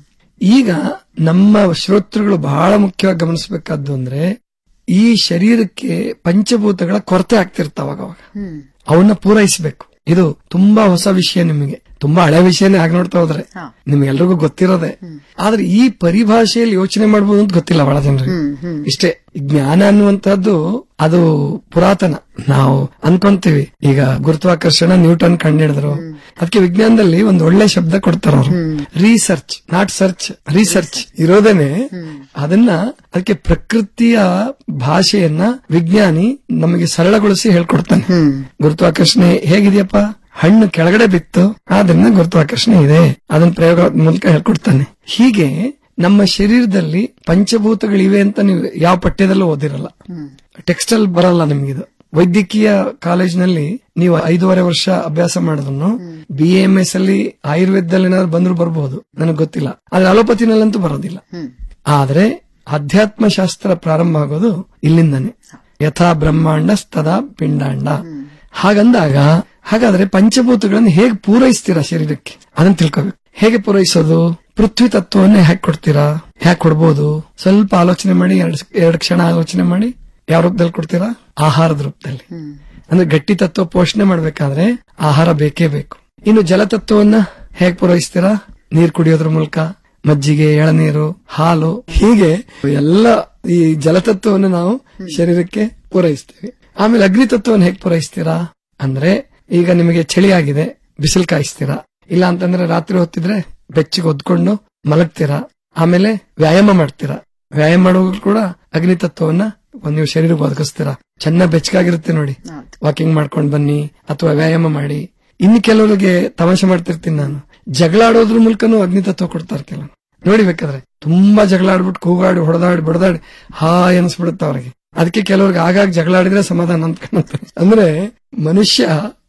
ಈಗ ನಮ್ಮ ಶ್ರೋತೃಗಳು ಬಹಳ ಮುಖ್ಯವಾಗಿ ಗಮನಿಸಬೇಕಾದ್ದು ಅಂದ್ರೆ ಈ ಶರೀರಕ್ಕೆ ಪಂಚಭೂತಗಳ ಕೊರತೆ ಆಗ್ತಿರ್ತಾವಾಗ ಅವಾಗ ಅವನ್ನ ಪೂರೈಸಬೇಕು ಇದು ತುಂಬಾ ಹೊಸ ವಿಷಯ ನಿಮಗೆ ತುಂಬಾ ಹಳೆ ವಿಷಯನೇ ಆಗ ನೋಡ್ತಾ ಹೋದ್ರೆ ನಿಮ್ಗೆಲ್ರಿಗೂ ಗೊತ್ತಿರೋದೆ ಆದ್ರೆ ಈ ಪರಿಭಾಷೆಯಲ್ಲಿ ಯೋಚನೆ ಮಾಡಬಹುದು ಅಂತ ಗೊತ್ತಿಲ್ಲ ಬಹಳ ಜನರಿಗೆ ಇಷ್ಟೇ ಜ್ಞಾನ ಅನ್ನುವಂತಹದ್ದು ಅದು ಪುರಾತನ ನಾವು ಅನ್ಕೊಂತೀವಿ ಈಗ ಗುರುತ್ವಾಕರ್ಷಣ ನ್ಯೂಟನ್ ಕಂಡಿಡಿದ್ರು ಅದಕ್ಕೆ ವಿಜ್ಞಾನದಲ್ಲಿ ಒಂದು ಒಳ್ಳೆ ಶಬ್ದ ಕೊಡ್ತಾರ ಅವರು ರಿಸರ್ಚ್ ನಾಟ್ ಸರ್ಚ್ ರಿಸರ್ಚ್ ಇರೋದೇನೆ ಅದನ್ನ ಅದಕ್ಕೆ ಪ್ರಕೃತಿಯ ಭಾಷೆಯನ್ನ ವಿಜ್ಞಾನಿ ನಮಗೆ ಸರಳಗೊಳಿಸಿ ಹೇಳ್ಕೊಡ್ತಾನೆ ಗುರುತ್ವಾಕರ್ಷಣೆ ಹೇಗಿದೆಯಪ್ಪ ಹಣ್ಣು ಕೆಳಗಡೆ ಬಿತ್ತು ಆದ್ರಿಂದ ಗುರುತ್ವಾಕರ್ಷಣೆ ಇದೆ ಅದನ್ನ ಪ್ರಯೋಗ ಮೂಲಕ ಹೇಳ್ಕೊಡ್ತಾನೆ ಹೀಗೆ ನಮ್ಮ ಶರೀರದಲ್ಲಿ ಪಂಚಭೂತಗಳಿವೆ ಅಂತ ನೀವು ಯಾವ ಪಠ್ಯದಲ್ಲೂ ಓದಿರಲ್ಲ ಟೆಕ್ಸ್ಟೈಲ್ ಬರಲ್ಲ ನಿಮ್ಗಿದು ವೈದ್ಯಕೀಯ ಕಾಲೇಜಿನಲ್ಲಿ ನೀವು ಐದೂವರೆ ವರ್ಷ ಅಭ್ಯಾಸ ಮಾಡಿದ್ರು ಬಿ ಎಂ ಎಸ್ ಅಲ್ಲಿ ಆಯುರ್ವೇದದಲ್ಲಿ ಏನಾದ್ರು ಬಂದ್ರು ಬರಬಹುದು ನನಗೆ ಗೊತ್ತಿಲ್ಲ ಆದ್ರೆ ಅಲೋಪತಿನಲ್ಲಂತೂ ಬರೋದಿಲ್ಲ ಆದ್ರೆ ಅಧ್ಯಾತ್ಮ ಶಾಸ್ತ್ರ ಪ್ರಾರಂಭ ಆಗೋದು ಇಲ್ಲಿಂದಾನೆ ಯಥಾ ಬ್ರಹ್ಮಾಂಡ ತದಾ ಪಿಂಡಾಂಡ ಹಾಗಂದಾಗ ಹಾಗಾದ್ರೆ ಪಂಚಭೂತಗಳನ್ನು ಹೇಗೆ ಪೂರೈಸ್ತೀರಾ ಶರೀರಕ್ಕೆ ಅದನ್ನ ತಿಳ್ಕೋಬೇಕು ಹೇಗೆ ಪೂರೈಸೋದು ಪೃಥ್ವಿ ತತ್ವವನ್ನ ಹೇಗೆ ಕೊಡ್ತೀರಾ ಹೇಗೆ ಕೊಡ್ಬೋದು ಸ್ವಲ್ಪ ಆಲೋಚನೆ ಮಾಡಿ ಎರಡ್ ಎರಡು ಕ್ಷಣ ಆಲೋಚನೆ ಮಾಡಿ ಯಾವ ರೂಪದಲ್ಲಿ ಕೊಡ್ತೀರಾ ಆಹಾರದ ರೂಪದಲ್ಲಿ ಅಂದ್ರೆ ಗಟ್ಟಿ ತತ್ವ ಪೋಷಣೆ ಮಾಡ್ಬೇಕಾದ್ರೆ ಆಹಾರ ಬೇಕೇ ಬೇಕು ಇನ್ನು ಜಲತತ್ವವನ್ನ ಹೇಗ್ ಪೂರೈಸ್ತೀರಾ ನೀರ್ ಕುಡಿಯೋದ್ರ ಮೂಲಕ ಮಜ್ಜಿಗೆ ಎಳನೀರು ಹಾಲು ಹೀಗೆ ಎಲ್ಲ ಈ ಜಲತತ್ವವನ್ನು ನಾವು ಶರೀರಕ್ಕೆ ಪೂರೈಸ್ತೀವಿ ಆಮೇಲೆ ಅಗ್ನಿ ತತ್ವವನ್ನು ಹೇಗ್ ಪೂರೈಸ್ತೀರಾ ಅಂದ್ರೆ ಈಗ ನಿಮಗೆ ಚಳಿ ಆಗಿದೆ ಬಿಸಿಲು ಕಾಯಿಸ್ತೀರಾ ಇಲ್ಲ ಅಂತಂದ್ರೆ ರಾತ್ರಿ ಹೊತ್ತಿದ್ರೆ ಬೆಚ್ಚಿಗೆ ಒದ್ಕೊಂಡು ಮಲಗ್ತೀರಾ ಆಮೇಲೆ ವ್ಯಾಯಾಮ ಮಾಡ್ತೀರಾ ವ್ಯಾಯಾಮ ಮಾಡುವಾಗ ಕೂಡ ಅಗ್ನಿ ತತ್ವವನ್ನ ಒಂದ್ ನೀವು ಶರೀರಕ್ಕೆ ಒದಗಿಸ್ತೀರಾ ಚೆನ್ನಾಗಿ ಬೆಚ್ಚಗಾಗಿರುತ್ತೆ ನೋಡಿ ವಾಕಿಂಗ್ ಮಾಡ್ಕೊಂಡ್ ಬನ್ನಿ ಅಥವಾ ವ್ಯಾಯಾಮ ಮಾಡಿ ಇನ್ನು ಕೆಲವರಿಗೆ ತಮಾಷೆ ಮಾಡ್ತಿರ್ತೀನಿ ನಾನು ಜಗಳ ಆಡೋದ್ರ ಮೂಲಕನೂ ಅಗ್ನಿ ತತ್ವ ಕೊಡ್ತಾರೆ ಕೆಲವು ನೋಡಿ ಬೇಕಾದ್ರೆ ತುಂಬಾ ಜಗಳ ಆಡ್ಬಿಟ್ಟು ಕೂಗಾಡಿ ಹೊಡೆದಾಡಿ ಬಡದಾಡಿ ಹಾ ಅನ್ಸ್ಬಿಡುತ್ತೆ ಅವ್ರಿಗೆ ಅದಕ್ಕೆ ಕೆಲವ್ರಿಗೆ ಆಗಾಗ ಜಗಳ ಆಡಿದ್ರೆ ಸಮಾಧಾನ ಅಂತ ಕಾಣುತ್ತೆ ಅಂದ್ರೆ ಮನುಷ್ಯ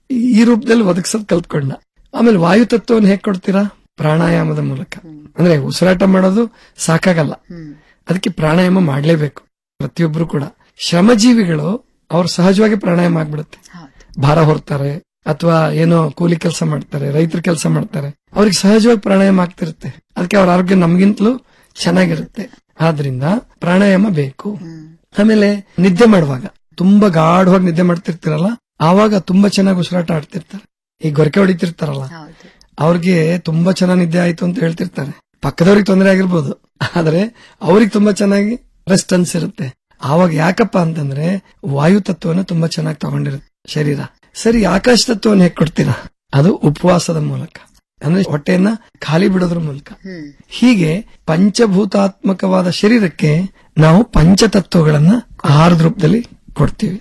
ಈ ರೂಪದಲ್ಲಿ ಒದಗಿಸೋದ್ ಕಲ್ತ್ಕೊಂಡ ಆಮೇಲೆ ವಾಯು ತತ್ವವನ್ನು ಹೇಗ್ ಕೊಡ್ತೀರಾ ಪ್ರಾಣಾಯಾಮದ ಮೂಲಕ ಅಂದ್ರೆ ಉಸಿರಾಟ ಮಾಡೋದು ಸಾಕಾಗಲ್ಲ ಅದಕ್ಕೆ ಪ್ರಾಣಾಯಾಮ ಮಾಡ್ಲೇಬೇಕು ಪ್ರತಿಯೊಬ್ರು ಕೂಡ ಶ್ರಮಜೀವಿಗಳು ಅವ್ರು ಸಹಜವಾಗಿ ಪ್ರಾಣಾಯಾಮ ಆಗ್ಬಿಡುತ್ತೆ ಭಾರ ಹೊರ್ತಾರೆ ಅಥವಾ ಏನೋ ಕೂಲಿ ಕೆಲಸ ಮಾಡ್ತಾರೆ ರೈತರ ಕೆಲಸ ಮಾಡ್ತಾರೆ ಅವ್ರಿಗೆ ಸಹಜವಾಗಿ ಪ್ರಾಣಾಯಾಮ ಆಗ್ತಿರುತ್ತೆ ಅದಕ್ಕೆ ಅವ್ರ ಆರೋಗ್ಯ ನಮ್ಗಿಂತಲೂ ಚೆನ್ನಾಗಿರುತ್ತೆ ಆದ್ರಿಂದ ಪ್ರಾಣಾಯಾಮ ಬೇಕು ಆಮೇಲೆ ನಿದ್ದೆ ಮಾಡುವಾಗ ತುಂಬಾ ಗಾಢವಾಗಿ ನಿದ್ದೆ ಮಾಡ್ತಿರ್ತೀರಲ್ಲ ಆವಾಗ ತುಂಬಾ ಚೆನ್ನಾಗಿ ಉಸಿರಾಟ ಆಡ್ತಿರ್ತಾರೆ ಈ ಗೊರಕೆ ಹೊಡಿತಿರ್ತಾರಲ್ಲ ಅವ್ರಿಗೆ ತುಂಬಾ ಚೆನ್ನಾಗಿ ನಿದ್ದೆ ಆಯ್ತು ಅಂತ ಹೇಳ್ತಿರ್ತಾರೆ ಪಕ್ಕದವ್ರಿಗೆ ತೊಂದರೆ ಆಗಿರ್ಬೋದು ಆದ್ರೆ ಅವ್ರಿಗೆ ತುಂಬಾ ಚೆನ್ನಾಗಿ ರೆಸ್ಟ್ ಅನ್ಸಿರುತ್ತೆ ಆವಾಗ ಯಾಕಪ್ಪ ಅಂತಂದ್ರೆ ವಾಯು ತತ್ವವನ್ನು ತುಂಬಾ ಚೆನ್ನಾಗಿ ತಗೊಂಡಿರುತ್ತೆ ಶರೀರ ಸರಿ ಆಕಾಶ ತತ್ವವನ್ನು ಹೇಗೆ ಕೊಡ್ತೀರಾ ಅದು ಉಪವಾಸದ ಮೂಲಕ ಅಂದ್ರೆ ಹೊಟ್ಟೆಯನ್ನ ಖಾಲಿ ಬಿಡೋದ್ರ ಮೂಲಕ ಹೀಗೆ ಪಂಚಭೂತಾತ್ಮಕವಾದ ಶರೀರಕ್ಕೆ ನಾವು ಪಂಚತತ್ವಗಳನ್ನ ಆಹಾರದ ರೂಪದಲ್ಲಿ ಕೊಡ್ತೀವಿ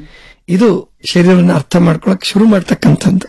ಇದು ಶರೀರವನ್ನ ಅರ್ಥ ಮಾಡ್ಕೊಳಕ್ ಶುರು ಮಾಡ್ತಕ್ಕಂಥದ್ದು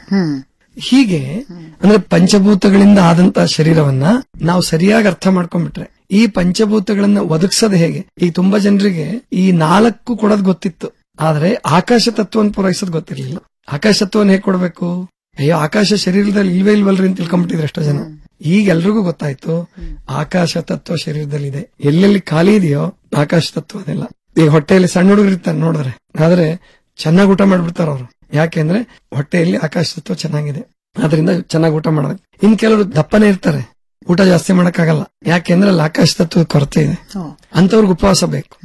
ಹೀಗೆ ಅಂದ್ರೆ ಪಂಚಭೂತಗಳಿಂದ ಆದಂತಹ ಶರೀರವನ್ನ ನಾವು ಸರಿಯಾಗಿ ಅರ್ಥ ಮಾಡ್ಕೊಂಡ್ಬಿಟ್ರೆ ಈ ಪಂಚಭೂತಗಳನ್ನ ಒದಗಿಸೋದು ಹೇಗೆ ಈ ತುಂಬಾ ಜನರಿಗೆ ಈ ನಾಲ್ಕು ಕೊಡೋದ್ ಗೊತ್ತಿತ್ತು ಆದ್ರೆ ಆಕಾಶ ತತ್ವವನ್ನು ಪೂರೈಸೋದ್ ಗೊತ್ತಿರ್ಲಿಲ್ಲ ಆಕಾಶ ತತ್ವವನ್ನು ಹೇಗೆ ಕೊಡ್ಬೇಕು ಅಯ್ಯೋ ಆಕಾಶ ಶರೀರದಲ್ಲಿ ಇಲ್ವೇ ಇಲ್ವಲ್ರಿ ಅಂತ ತಿಳ್ಕೊಂಡ್ಬಿಟ್ಟಿದ್ರು ಎಷ್ಟೋ ಜನ ಈಗ ಎಲ್ರಿಗೂ ಗೊತ್ತಾಯ್ತು ಆಕಾಶ ತತ್ವ ಶರೀರದಲ್ಲಿದೆ ಎಲ್ಲೆಲ್ಲಿ ಖಾಲಿ ಇದೆಯೋ ಆಕಾಶ ತತ್ವ ಅದೆಲ್ಲ ಈಗ ಹೊಟ್ಟೆಯಲ್ಲಿ ಸಣ್ಣ ಹುಡುಗರು ಇರ್ತಾರೆ ನೋಡಿದ್ರೆ ಆದ್ರೆ ಚೆನ್ನಾಗಿ ಊಟ ಮಾಡ್ಬಿಡ್ತಾರ ಅವರು ಯಾಕೆಂದ್ರೆ ಹೊಟ್ಟೆಯಲ್ಲಿ ಆಕಾಶ ತತ್ವ ಚೆನ್ನಾಗಿದೆ ಅದರಿಂದ ಚೆನ್ನಾಗಿ ಊಟ ಮಾಡಬೇಕು ಇನ್ ಕೆಲವರು ದಪ್ಪನೇ ಇರ್ತಾರೆ ಊಟ ಜಾಸ್ತಿ ಮಾಡಕ್ಕಾಗಲ್ಲ ಯಾಕೆಂದ್ರೆ ಅಲ್ಲಿ ಆಕಾಶ ತತ್ವದ ಕೊರತೆ ಇದೆ ಅಂತವ್ರಿಗೆ ಉಪವಾಸ ಬೇಕು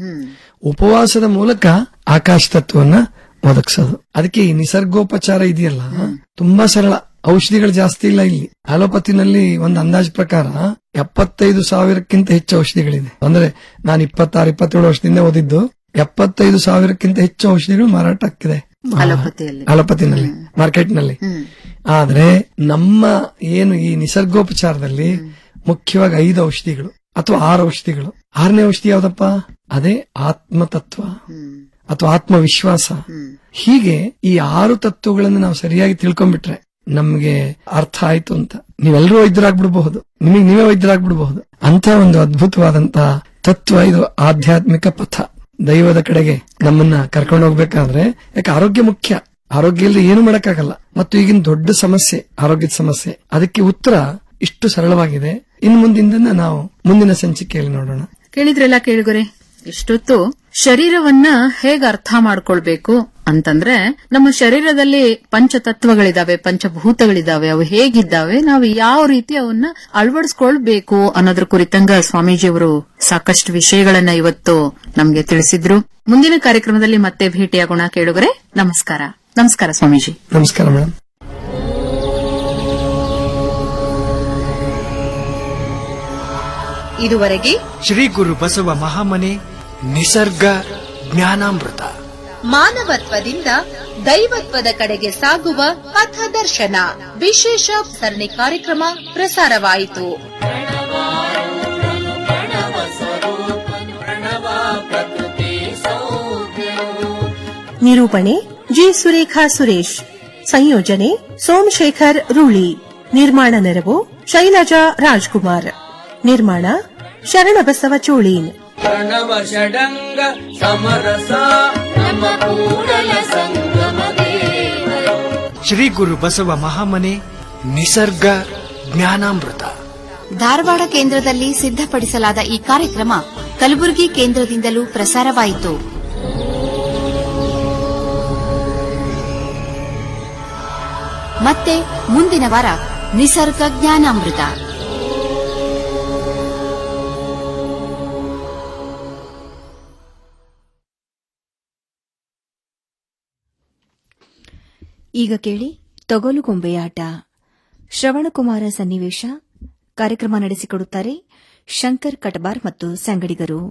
ಉಪವಾಸದ ಮೂಲಕ ಆಕಾಶ ತತ್ವವನ್ನ ಒದಗಿಸೋದು ಅದಕ್ಕೆ ಈ ನಿಸರ್ಗೋಪಚಾರ ಇದೆಯಲ್ಲ ತುಂಬಾ ಸರಳ ಔಷಧಿಗಳು ಜಾಸ್ತಿ ಇಲ್ಲ ಇಲ್ಲಿ ಅಲೋಪತಿನಲ್ಲಿ ಒಂದು ಅಂದಾಜ್ ಪ್ರಕಾರ ಎಪ್ಪತ್ತೈದು ಸಾವಿರಕ್ಕಿಂತ ಹೆಚ್ಚು ಔಷಧಿಗಳಿದೆ ಅಂದ್ರೆ ನಾನು ಇಪ್ಪತ್ತಾರು ಇಪ್ಪತ್ತೇಳು ವರ್ಷದಿಂದ ಓದಿದ್ದು ಎಪ್ಪತ್ತೈದು ಸಾವಿರಕ್ಕಿಂತ ಹೆಚ್ಚು ಔಷಧಿಗಳು ಮಾರಾಟ ಆಗ್ತಿದೆ ಅಲೋಪತಿಯಲ್ಲಿ ಅಲೋಪತಿನಲ್ಲಿ ಮಾರ್ಕೆಟ್ ನಲ್ಲಿ ಆದ್ರೆ ನಮ್ಮ ಏನು ಈ ನಿಸರ್ಗೋಪಚಾರದಲ್ಲಿ ಮುಖ್ಯವಾಗಿ ಐದು ಔಷಧಿಗಳು ಅಥವಾ ಆರು ಔಷಧಿಗಳು ಆರನೇ ಔಷಧಿ ಯಾವ್ದಪ್ಪ ಅದೇ ಆತ್ಮತತ್ವ ಅಥವಾ ಆತ್ಮವಿಶ್ವಾಸ ಹೀಗೆ ಈ ಆರು ತತ್ವಗಳನ್ನು ನಾವು ಸರಿಯಾಗಿ ತಿಳ್ಕೊಂಡ್ಬಿಟ್ರೆ ನಮ್ಗೆ ಅರ್ಥ ಆಯ್ತು ಅಂತ ನೀವೆಲ್ಲರೂ ವೈದ್ಯರಾಗ್ಬಿಡಬಹುದು ನಿಮಗೆ ನೀವೇ ವೈದ್ಯರಾಗ್ಬಿಡಬಹುದು ಅಂತ ಒಂದು ಅದ್ಭುತವಾದಂತಹ ತತ್ವ ಇದು ಆಧ್ಯಾತ್ಮಿಕ ಪಥ ದೈವದ ಕಡೆಗೆ ನಮ್ಮನ್ನ ಕರ್ಕೊಂಡು ಹೋಗ್ಬೇಕಾದ್ರೆ ಯಾಕೆ ಆರೋಗ್ಯ ಮುಖ್ಯ ಆರೋಗ್ಯ ಇಲ್ಲದೆ ಏನು ಮಾಡಕ್ಕಾಗಲ್ಲ ಮತ್ತು ಈಗಿನ ದೊಡ್ಡ ಸಮಸ್ಯೆ ಆರೋಗ್ಯದ ಸಮಸ್ಯೆ ಅದಕ್ಕೆ ಉತ್ತರ ಇಷ್ಟು ಸರಳವಾಗಿದೆ ಇನ್ನು ಮುಂದಿನ ನಾವು ಮುಂದಿನ ಸಂಚಿಕೆಯಲ್ಲಿ ನೋಡೋಣ ಕೇಳಿದ್ರಲ್ಲ ಕೇಳಿಗೊರೆ ಇಷ್ಟೊತ್ತು ಶರೀರವನ್ನ ಹೇಗೆ ಅರ್ಥ ಮಾಡ್ಕೊಳ್ಬೇಕು ಅಂತಂದ್ರೆ ನಮ್ಮ ಶರೀರದಲ್ಲಿ ಪಂಚತತ್ವಗಳಿದಾವೆ ಪಂಚಭೂತಗಳಿದಾವೆ ಅವು ಹೇಗಿದ್ದಾವೆ ನಾವು ಯಾವ ರೀತಿ ಅವನ್ನ ಅಳವಡಿಸ್ಕೊಳ್ಬೇಕು ಅನ್ನೋದ್ರ ಕುರಿತಂಗ ಸ್ವಾಮೀಜಿಯವರು ಸಾಕಷ್ಟು ವಿಷಯಗಳನ್ನ ಇವತ್ತು ನಮ್ಗೆ ತಿಳಿಸಿದ್ರು ಮುಂದಿನ ಕಾರ್ಯಕ್ರಮದಲ್ಲಿ ಮತ್ತೆ ಭೇಟಿಯಾಗೋಣ ಕೇಳುಗರೆ ನಮಸ್ಕಾರ ನಮಸ್ಕಾರ ಸ್ವಾಮೀಜಿ ನಮಸ್ಕಾರ ಮೇಡಮ್ ಇದುವರೆಗೆ ಶ್ರೀ ಗುರು ಬಸವ ಮಹಾಮನೆ ನಿಸರ್ಗ ಜ್ಞಾನಾಮೃತ ಮಾನವತ್ವದಿಂದ ದೈವತ್ವದ ಕಡೆಗೆ ಸಾಗುವ ಪಥದರ್ಶನ ವಿಶೇಷ ಸರಣಿ ಕಾರ್ಯಕ್ರಮ ಪ್ರಸಾರವಾಯಿತು ನಿರೂಪಣೆ ಜಿ ಸುರೇಖಾ ಸುರೇಶ್ ಸಂಯೋಜನೆ ಸೋಮಶೇಖರ್ ರೂಳಿ ನಿರ್ಮಾಣ ನೆರವು ಶೈಲಜಾ ರಾಜ್ಕುಮಾರ್ ನಿರ್ಮಾಣ ಶರಣಬಸವ ಚೋಳೀನ್ ಪ್ರಣವ ಷಡಂಗ ಸಮರಸ ನಮ್ಮ ಕೂಡಲ ಸಂಗಮ ದೇವರು ಶ್ರೀ ಗುರು ಬಸವ ಮಹಾಮನೆ ನಿಸರ್ಗ ಜ್ಞಾನಾಮೃತ ಧಾರವಾಡ ಕೇಂದ್ರದಲ್ಲಿ ಸಿದ್ಧಪಡಿಸಲಾದ ಈ ಕಾರ್ಯಕ್ರಮ ಕಲಬುರಗಿ ಕೇಂದ್ರದಿಂದಲೂ ಪ್ರಸಾರವಾಯಿತು ಮತ್ತೆ ಮುಂದಿನ ವಾರ ನಿಸರ್ಗ ಜ್ಞಾನಾಮೃತ ಈಗ ಕೇಳಿ ತೊಗಲು ಗೊಂಬೆಯಾಟ ಶ್ರವಣಕುಮಾರ ಸನ್ನಿವೇಶ ಕಾರ್ಯಕ್ರಮ ನಡೆಸಿಕೊಡುತ್ತಾರೆ ಶಂಕರ್ ಕಟಬಾರ್ ಮತ್ತು ಸಂಗಡಿಗರು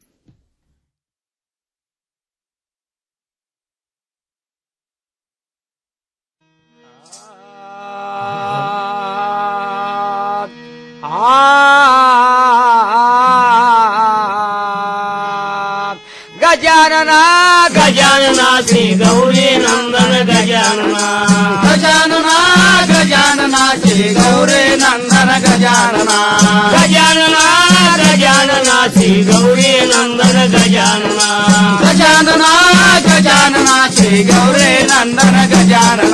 ಗಜಾನನ ಗಜಾನನ ಶ್ರೀ ಗೌರಿ ನಂದನ ಗಜಾನನ ಗಜಾನನ ಗಜಾನನ ಶ್ರೀ ಗೌರಿ ನಂದನ ಗಜಾನನ ಗಜಾನನ ಗಜಾನನ ಶ್ರೀ ಗೌರಿ ನಂದನ ಗಜಾನನ ಗಜಾನನ ಗಜಾನನ ಶ್ರೀ ಗೌರಿ ನಂದನ ಗಜಾನನ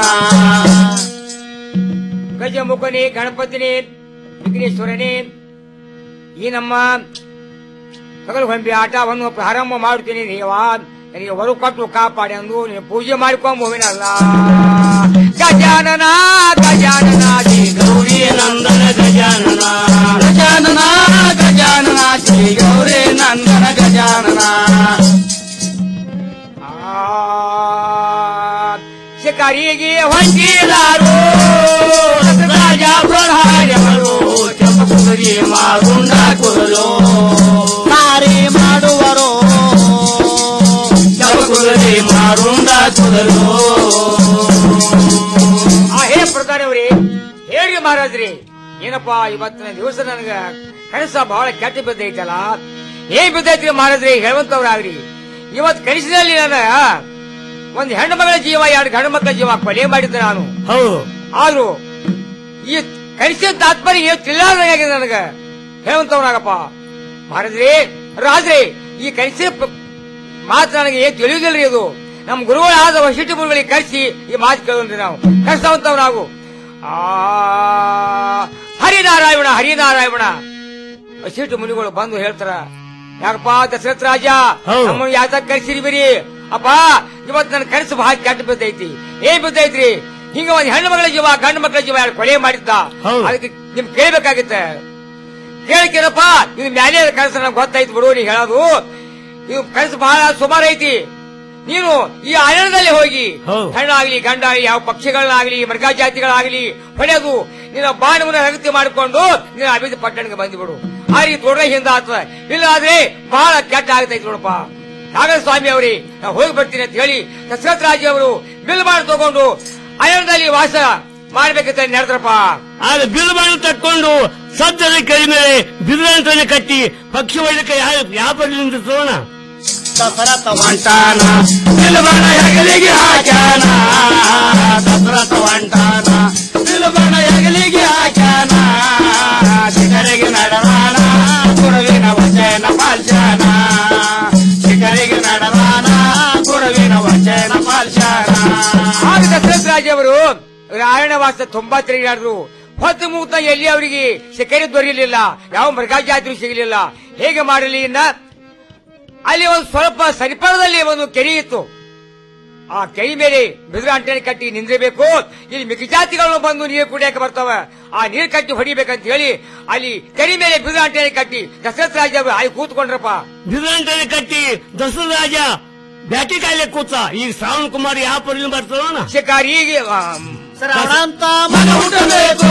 ಗಜಮುಖನೇ ಗಣಪತಿನೇ ವಿಘ್ನೇಶ್ವರನೇ ಈ ನಮ್ಮ ಸಗಲು ಹೊಂಬಿ ಆಟವನ್ನು ಪ್ರಾರಂಭ ಮಾಡುತ್ತೇನೆ ದೇವ ನನಗೆ ಹೊರ ಕೊಟ್ಟು ಕಾಪಾಡಿ ಅಂದು ನೀನು ಪೂಜೆ ಮಾಡಿಕೊಂಡು ಹೋಗಿನಲ್ಲ ಗಜಾನನ ಗಜಾನನ ಶ್ರೀ ಗೌರಿ ನಂದನ ಗಜಾನನ ಗಜಾನನ ಗಜಾನನ ಶ್ರೀ ಗೌರಿ ನಂದನ ಗಜಾನನ ಶಿಕಾರಿಗೆ ಹೊಂದಿಲಾರು ರಾಜ ಪ್ರಧಾನವರು ಚಪ್ಪಕುರಿ ಮಾರುಂಡ ಕುರಲು ನಾರಿ ಮಾಡುವರು ಚಪ್ಪಕುರಿ ಮಾರುಂಡ ಕುರಲು ಆ ಹೇ ಪ್ರಧಾನವ್ರಿ ಹೇಳಿ ಮಹಾರಾಜ್ರಿ ಏನಪ್ಪಾ ಇವತ್ತಿನ ದಿವಸ ನನಗ ಕನಸ ಬಹಳ ಕೆಟ್ಟ ಬಿದ್ದೈತಲ್ಲ ಏನ್ ಬಿದ್ದೈತ್ರಿ ಮಹಾರಾಜ್ರಿ ಹೇಳುವಂತವ್ರಾಗ್ರಿ ಇವತ್ ಕನಸಿನಲ್ಲಿ ನನ್ನ ಒಂದ್ ಹೆಣ್ಣು ಮಗಳ ಜೀವ ಎರಡು ಗಂಡು ಮಕ್ಕಳ ಜೀವ ಕೊಲೆ ಮಾಡಿದ್ದೆ ನಾನು ಹೌದು ಆದ್ರೂ ಈ ಕನಸಿನ ತಾತ್ಪರ್ಯ ಏನು ತಿಳಿಲಾರ್ದಂಗಾಗಿದೆ ನನಗ ಹೇಳುವಂತವ್ರಾಗಪ್ಪ ಮಹಾರಾಜ್ರಿ ರಾಜ್ರಿ ಈ ಕನಸಿನ ಪ- ಮಾತು ನನಗೆ ಏನ್ ತಿಳಿಯುವುದಿಲ್ರಿ ಇದು ನಮ್ ಗುರುಗಳಾದ ವಶಿಷ್ಠ ಗುರುಗಳಿಗೆ ಕರೆಸಿ ಈ ಮಾತು ಕೇಳೋಣ್ರಿ ನಾವು ಕಳಿಸ್ತವಂತವ್ ನಾವು ಆ ಹರಿನಾರಾಯಣ ಹರಿನಾರಾಯಣ ವಶಿಷ್ಠ ಮುನಿಗಳು ಬಂದು ಹೇಳ್ತಾರ ಯಾಕಪ್ಪ ದಶರಥ ರಾಜ ನಮ್ಮನ್ನು ಯಾಕ ಕರೆಸಿರಿ ಬರೀ ಅಪ್ಪ ಇವತ್ ನನ್ನ ಕನಸು ಬಹಳ ಕೆಟ್ಟ ಬಿದ್ದೈತಿ ಏನ್ ಬಿದ್ದೈತ್ರಿ ಹಿಂಗ ಒಂದ್ ಹೆಣ್ಣು ಮಗಳ ಜೀವ ಗಂಡು ಮಕ್ಕಳ ಜೀವ ಎರಡು ಕೊಲೆ ಮಾಡಿದ್ದ ಅದಕ್ಕೆ ನಿಮ್ ಕೇಳ್ಬೇಕಾಗಿತ್ತೆ ಕೇಳಕ್ಕೇನಪ್ಪ ಇದು ಮ್ಯಾಲೆ ಕನಸು ನಂಗೆ ಗೊತ್ತಾಯ್ತು ಬಿಡು ನೀ ಹೇಳೋದು ಇದು ಕನಸು ಬಹಳ ಸುಮಾರು ಐತಿ ನೀನು ಈ ಅರಣ್ಯದಲ್ಲಿ ಹೋಗಿ ಹೆಣ್ಣಾಗ್ಲಿ ಗಂಡಾಗ್ಲಿ ಯಾವ ಪಕ್ಷಿಗಳನ್ನಾಗ್ಲಿ ಮೃಗ ಜಾತಿಗಳಾಗ್ಲಿ ಹೊಡೆದು ನಿನ್ನ ಬಾಣವನ್ನು ರಗತಿ ಮಾಡಿಕೊಂಡು ನಿನ್ನ ಅಭಿವೃದ್ಧಿ ಪಟ್ಟಣಕ್ಕೆ ಬಂದ್ಬಿಡು ಆ ರೀತಿ ದೊಡ್ಡ ಹಿಂದ ಆಗ್ತದೆ ಇಲ್ಲ ಆದ್ರೆ ಬಹಳ ಕೆಟ್ಟ ಆಗ್ತೈತಿ ನೋಡಪ್ಪ ನಾಗರ ಸ್ವಾಮಿ ಅವ್ರಿ ನಾ ಹೋಗಿ ಬರ್ತೀನಿ ಅಂತ ಹೇಳಿ ದಶರಥ ರಾಜ ಅವರು ಬಿಲ್ ಮಾಡಿ ತಗೊಂಡು ಅರಣ್ಯದಲ್ಲಿ ವಾಸ ಮಾಡ್ಬೇಕಂತ ನಡೆದ್ರಪ್ಪ ಆದ್ರೆ ಬಿಲ್ ಮಾಡಿ ತಕ್ಕೊಂಡು ಸದ್ಯದ ಕೈ ಮೇಲೆ ಬಿರುದಂತನೆ ಕಟ್ಟಿ ಪಕ್ಷಿ ವೈದ್ಯಕ ವ್ಯಾಪಾರ ನಿಂದಿಸೋಣ ದಸರಥ ವಂಟಾನ ಬಿಲ್ಬಣ ಹೆಗಲಿಗೆ ಹಾಕ್ಯಾನ ದಸರಥ ವಂಟಾನ ಬಿಲ್ಬಣ ಹೆಗಲಿಗೆ ಹಾಕ್ಯಾನ ಶಿಖರಿಗೆ ನಡೆದಾನ ಗುರುವಿನ ವಚನ ಪಾಲ್ಚಾನ ಶಿಖರಿಗೆ ನಡೆದಾನ ಗುರುವಿನ ವಚನ ಪಾಲ್ಚಾನ ಆಗ ದಶರಥ ರಾಜ ಅವರು ಅರಣ್ಯವಾಸ ತುಂಬಾ ತಿರುಗಾಡಿದ್ರು ಹೊತ್ತು ಮುಕ್ತ ಎಲ್ಲಿ ಅವರಿಗೆ ಶಿಖರಿ ದೊರೆಯಲಿಲ್ಲ ಯಾವ ಮೃಗ ಜಾತಿ ಸಿಗಲಿಲ್ಲ ಹೇಗೆ ಮಾಡಲಿ ಇನ್ನ ಅಲ್ಲಿ ಒಂದು ಸ್ವಲ್ಪ ಸರಿಪಡದಲ್ಲಿ ಒಂದು ಕೆರೆ ಇತ್ತು ಆ ಕೆರೆ ಮೇಲೆ ಬಿದಿರು ಅಂಟನೆ ಕಟ್ಟಿ ನಿಂದಿರಬೇಕು ಇಲ್ಲಿ ಮಿಗಜಾತಿಗಳು ಬಂದು ನೀರು ಕುಡಿಯಕ್ಕೆ ಬರ್ತಾವ ಆ ನೀರು ಕಟ್ಟಿ ಹೊಡಿಬೇಕಂತ ಹೇಳಿ ಅಲ್ಲಿ ಕೆರೆ ಮೇಲೆ ಬಿದಿರು ಅಂಟನೆ ಕಟ್ಟಿ ದಶರಥ ರಾಜ ಅವರು ಅಲ್ಲಿ ಕೂತ್ಕೊಂಡ್ರಪ್ಪ ಬಿರುದಂತನೆ ಕಟ್ಟಿ ದಸರ ರಾಜ ಬ್ಯಾಟಿ ಕಾಯಿಲೆ ಕೂತ ಈಗ ಶ್ರಾವಣ ಕುಮಾರ್ ಯಾವ ಪರಿಣಾಮ ಬರ್ತದೋಣ ಶಿಕಾರಿಗೆ ಅಂತ ಮನ ಹುಟ್ಟಬೇಕು